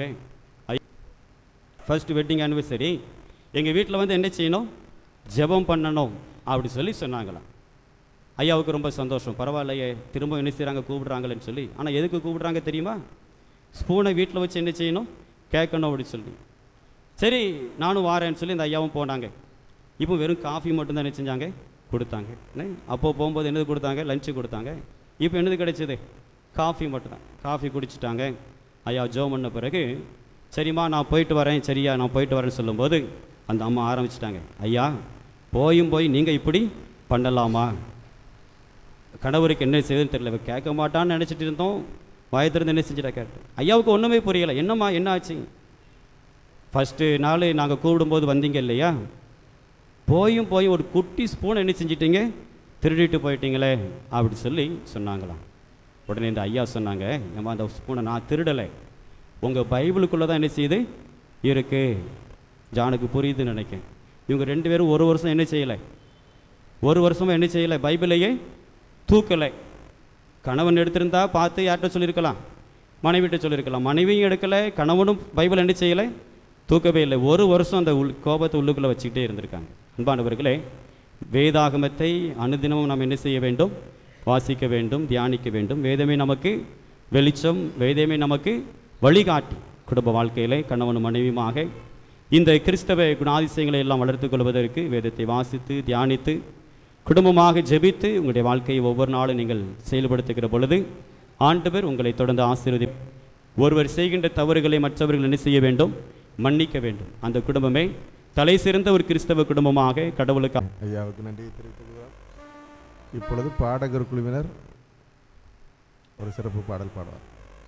ஃபர்ஸ்ட் வெட்டிங் ஆனிவர்சரி எங்கள் வீட்டில் வந்து என்ன செய்யணும் ஜெபம் பண்ணணும் அப்படி சொல்லி சொன்னாங்களாம் ஐயாவுக்கு ரொம்ப சந்தோஷம் பரவாயில்லையே திரும்ப என்ன செய்கிறாங்க கூப்பிடுறாங்களேன்னு சொல்லி ஆனால் எதுக்கு கூப்பிடுறாங்க தெரியுமா ஸ்பூனை வீட்டில் வச்சு என்ன செய்யணும் கேட்கணும் அப்படின்னு சொல்லி சரி நானும் வாரேன்னு சொல்லி இந்த ஐயாவும் போனாங்க இப்போ வெறும் காஃபி மட்டும்தான் என்ன செஞ்சாங்க கொடுத்தாங்க என்ன அப்போ போகும்போது என்னது கொடுத்தாங்க லஞ்சு கொடுத்தாங்க இப்போ என்னது கிடைச்சது காஃபி மட்டும்தான் காஃபி குடிச்சிட்டாங்க ஐயா ஜோ பண்ண பிறகு சரிம்மா நான் போயிட்டு வரேன் சரியா நான் போயிட்டு வரேன்னு சொல்லும்போது அந்த அம்மா ஆரம்பிச்சிட்டாங்க ஐயா போயும் போய் நீங்கள் இப்படி பண்ணலாமா கணவருக்கு என்ன செய்யுதுன்னு தெரியல இவ கேட்க மாட்டான்னு நினச்சிட்டு இருந்தோம் வாயத்திருந்து என்ன செஞ்சுட்டா கேட்டேன் ஐயாவுக்கு ஒன்றுமே புரியலை என்னம்மா என்ன ஆச்சு ஃபஸ்ட்டு நாள் நாங்கள் கூப்பிடும்போது வந்தீங்க இல்லையா போயும் போய் ஒரு குட்டி ஸ்பூன் என்ன செஞ்சிட்டீங்க திருடிட்டு போயிட்டீங்களே அப்படி சொல்லி சொன்னாங்களாம் உடனே இந்த ஐயா சொன்னாங்க ஏம்மா அந்த ஸ்பூனை நான் திருடலை உங்கள் பைபிளுக்குள்ளே தான் என்ன செய்யுது இருக்கு ஜானுக்கு புரியுதுன்னு நினைக்கிறேன் இவங்க ரெண்டு பேரும் ஒரு வருஷம் என்ன செய்யலை ஒரு வருஷமா என்ன செய்யலை பைபிளையே தூக்கலை கணவன் எடுத்திருந்தா பார்த்து யார்கிட்ட சொல்லியிருக்கலாம் மனைவிட்ட சொல்லியிருக்கலாம் மனைவியும் எடுக்கலை கணவனும் பைபிள் என்ன செய்யலை தூக்கவே இல்லை ஒரு வருஷம் அந்த உள் கோபத்தை உள்ளுக்குள்ளே வச்சுக்கிட்டே இருந்திருக்காங்க அன்பானவர்களே வேதாகமத்தை அனுதினமும் நாம் என்ன செய்ய வேண்டும் வாசிக்க வேண்டும் தியானிக்க வேண்டும் வேதமே நமக்கு வெளிச்சம் வேதமே நமக்கு வழிகாட்டி குடும்ப வாழ்க்கையிலே கணவனும் மனைவியுமாக இந்த கிறிஸ்தவ குணாதிசயங்களை எல்லாம் வளர்த்துக் கொள்வதற்கு வேதத்தை வாசித்து தியானித்து குடும்பமாக ஜெபித்து உங்களுடைய வாழ்க்கையை ஒவ்வொரு நாளும் நீங்கள் செயல்படுத்துகிற பொழுது ஆண்டவர் உங்களை தொடர்ந்து ஆசீர்வதி ஒருவர் செய்கின்ற தவறுகளை மற்றவர்கள் என்ன செய்ய வேண்டும் மன்னிக்க வேண்டும் அந்த குடும்பமே தலை சிறந்த ஒரு கிறிஸ்தவ குடும்பமாக கடவுளுக்கு ஐயாவுக்கு நன்றியை தெரிவித்துக் கொள்கிறோம் இப்பொழுது பாடகர் குழுவினர் ஒரு சிறப்பு பாடல் பாடுவார்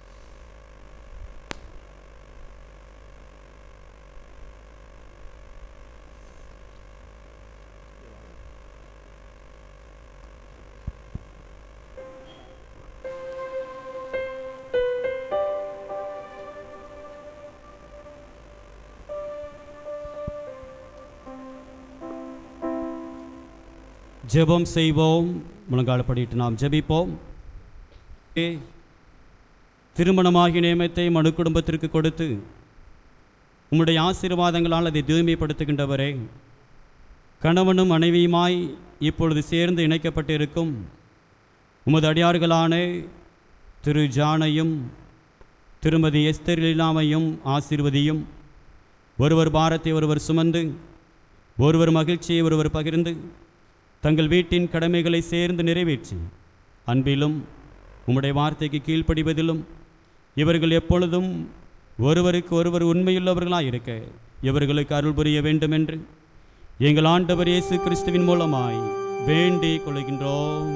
ஜெபம் செய்வோம் முழங்காலப்படிட்டு நாம் ஜெபிப்போம் ஏ, திருமணமாகிய நியமத்தை மனு குடும்பத்திற்கு கொடுத்து உம்முடைய ஆசீர்வாதங்களால் அதை தூய்மைப்படுத்துகின்றவரே கணவனும் மனைவியுமாய் இப்பொழுது சேர்ந்து இணைக்கப்பட்டிருக்கும் உமது அடியார்களான திரு ஜானையும் திருமதி எஸ்தர் லீலாமையும் ஆசீர்வதியும் ஒருவர் பாரத்தை ஒருவர் சுமந்து ஒருவர் மகிழ்ச்சியை ஒருவர் பகிர்ந்து தங்கள் வீட்டின் கடமைகளை சேர்ந்து நிறைவேற்றி அன்பிலும் உம்முடைய வார்த்தைக்கு கீழ்ப்படிவதிலும் இவர்கள் எப்பொழுதும் ஒருவருக்கு ஒருவர் உண்மையுள்ளவர்களாய் இருக்க இவர்களுக்கு அருள் புரிய வேண்டும் என்று எங்கள் ஆண்டவர் இயேசு கிறிஸ்துவின் மூலமாய் வேண்டிக் கொள்கின்றோம்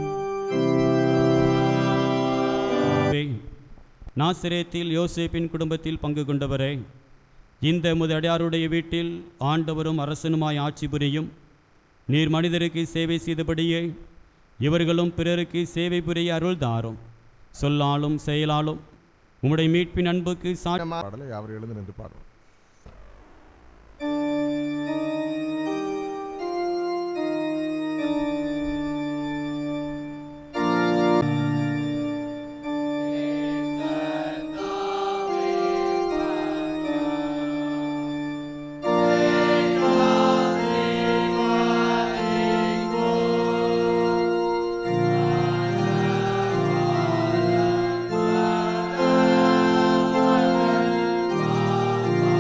நாசிரேத்தில் யோசேப்பின் குடும்பத்தில் பங்கு கொண்டவரே இந்த முதடியாருடைய வீட்டில் ஆண்டவரும் அரசனுமாய் ஆட்சி புரியும் நீர் மனிதருக்கு சேவை செய்தபடியே இவர்களும் பிறருக்கு சேவை புரிய அருள் தாரும் சொல்லாலும் செயலாலும் உம்முடைய மீட்பின் அன்புக்கு சா பாடலை அவர் எழுந்து நின்று பாடுவார் Amen.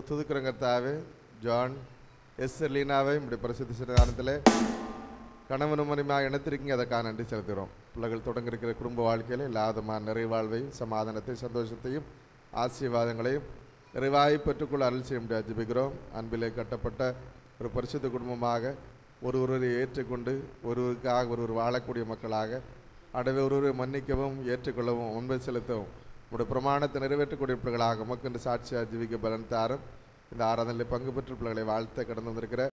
உங்களை துதுக்குறோங்க கர்த்தாவே ஜான் எஸ் லீனாவை இப்படி பரிசுத்த சிறுதானத்தில் கணவனும் மனைவியாக இணைத்திருக்கீங்க அதற்காக நன்றி செலுத்துகிறோம் பிள்ளைகள் தொடங்க இருக்கிற குடும்ப வாழ்க்கையில் இல்லாதமான நிறைவாழ்வையும் சமாதானத்தையும் சந்தோஷத்தையும் ஆசீர்வாதங்களையும் நிறைவாய் பெற்றுக்கொள்ள அருள் செய்ய முடியாது ஜெபிக்கிறோம் அன்பிலே கட்டப்பட்ட ஒரு பரிசுத்த குடும்பமாக ஒருவரை ஏற்றுக்கொண்டு ஒருவருக்காக ஒருவர் வாழக்கூடிய மக்களாக அடவே ஒருவரை மன்னிக்கவும் ஏற்றுக்கொள்ளவும் உண்மை செலுத்தவும் உடைய பிரமாணத்தை நிறைவேற்றக்கூடிய பிள்ளைகளாக உமக்கு என்று சாட்சியாக ஜீவிக்க பலன் தாரும் இந்த ஆராதனையில் பங்கு பெற்ற பிள்ளைகளை வாழ்த்த கடந்து வந்திருக்கிற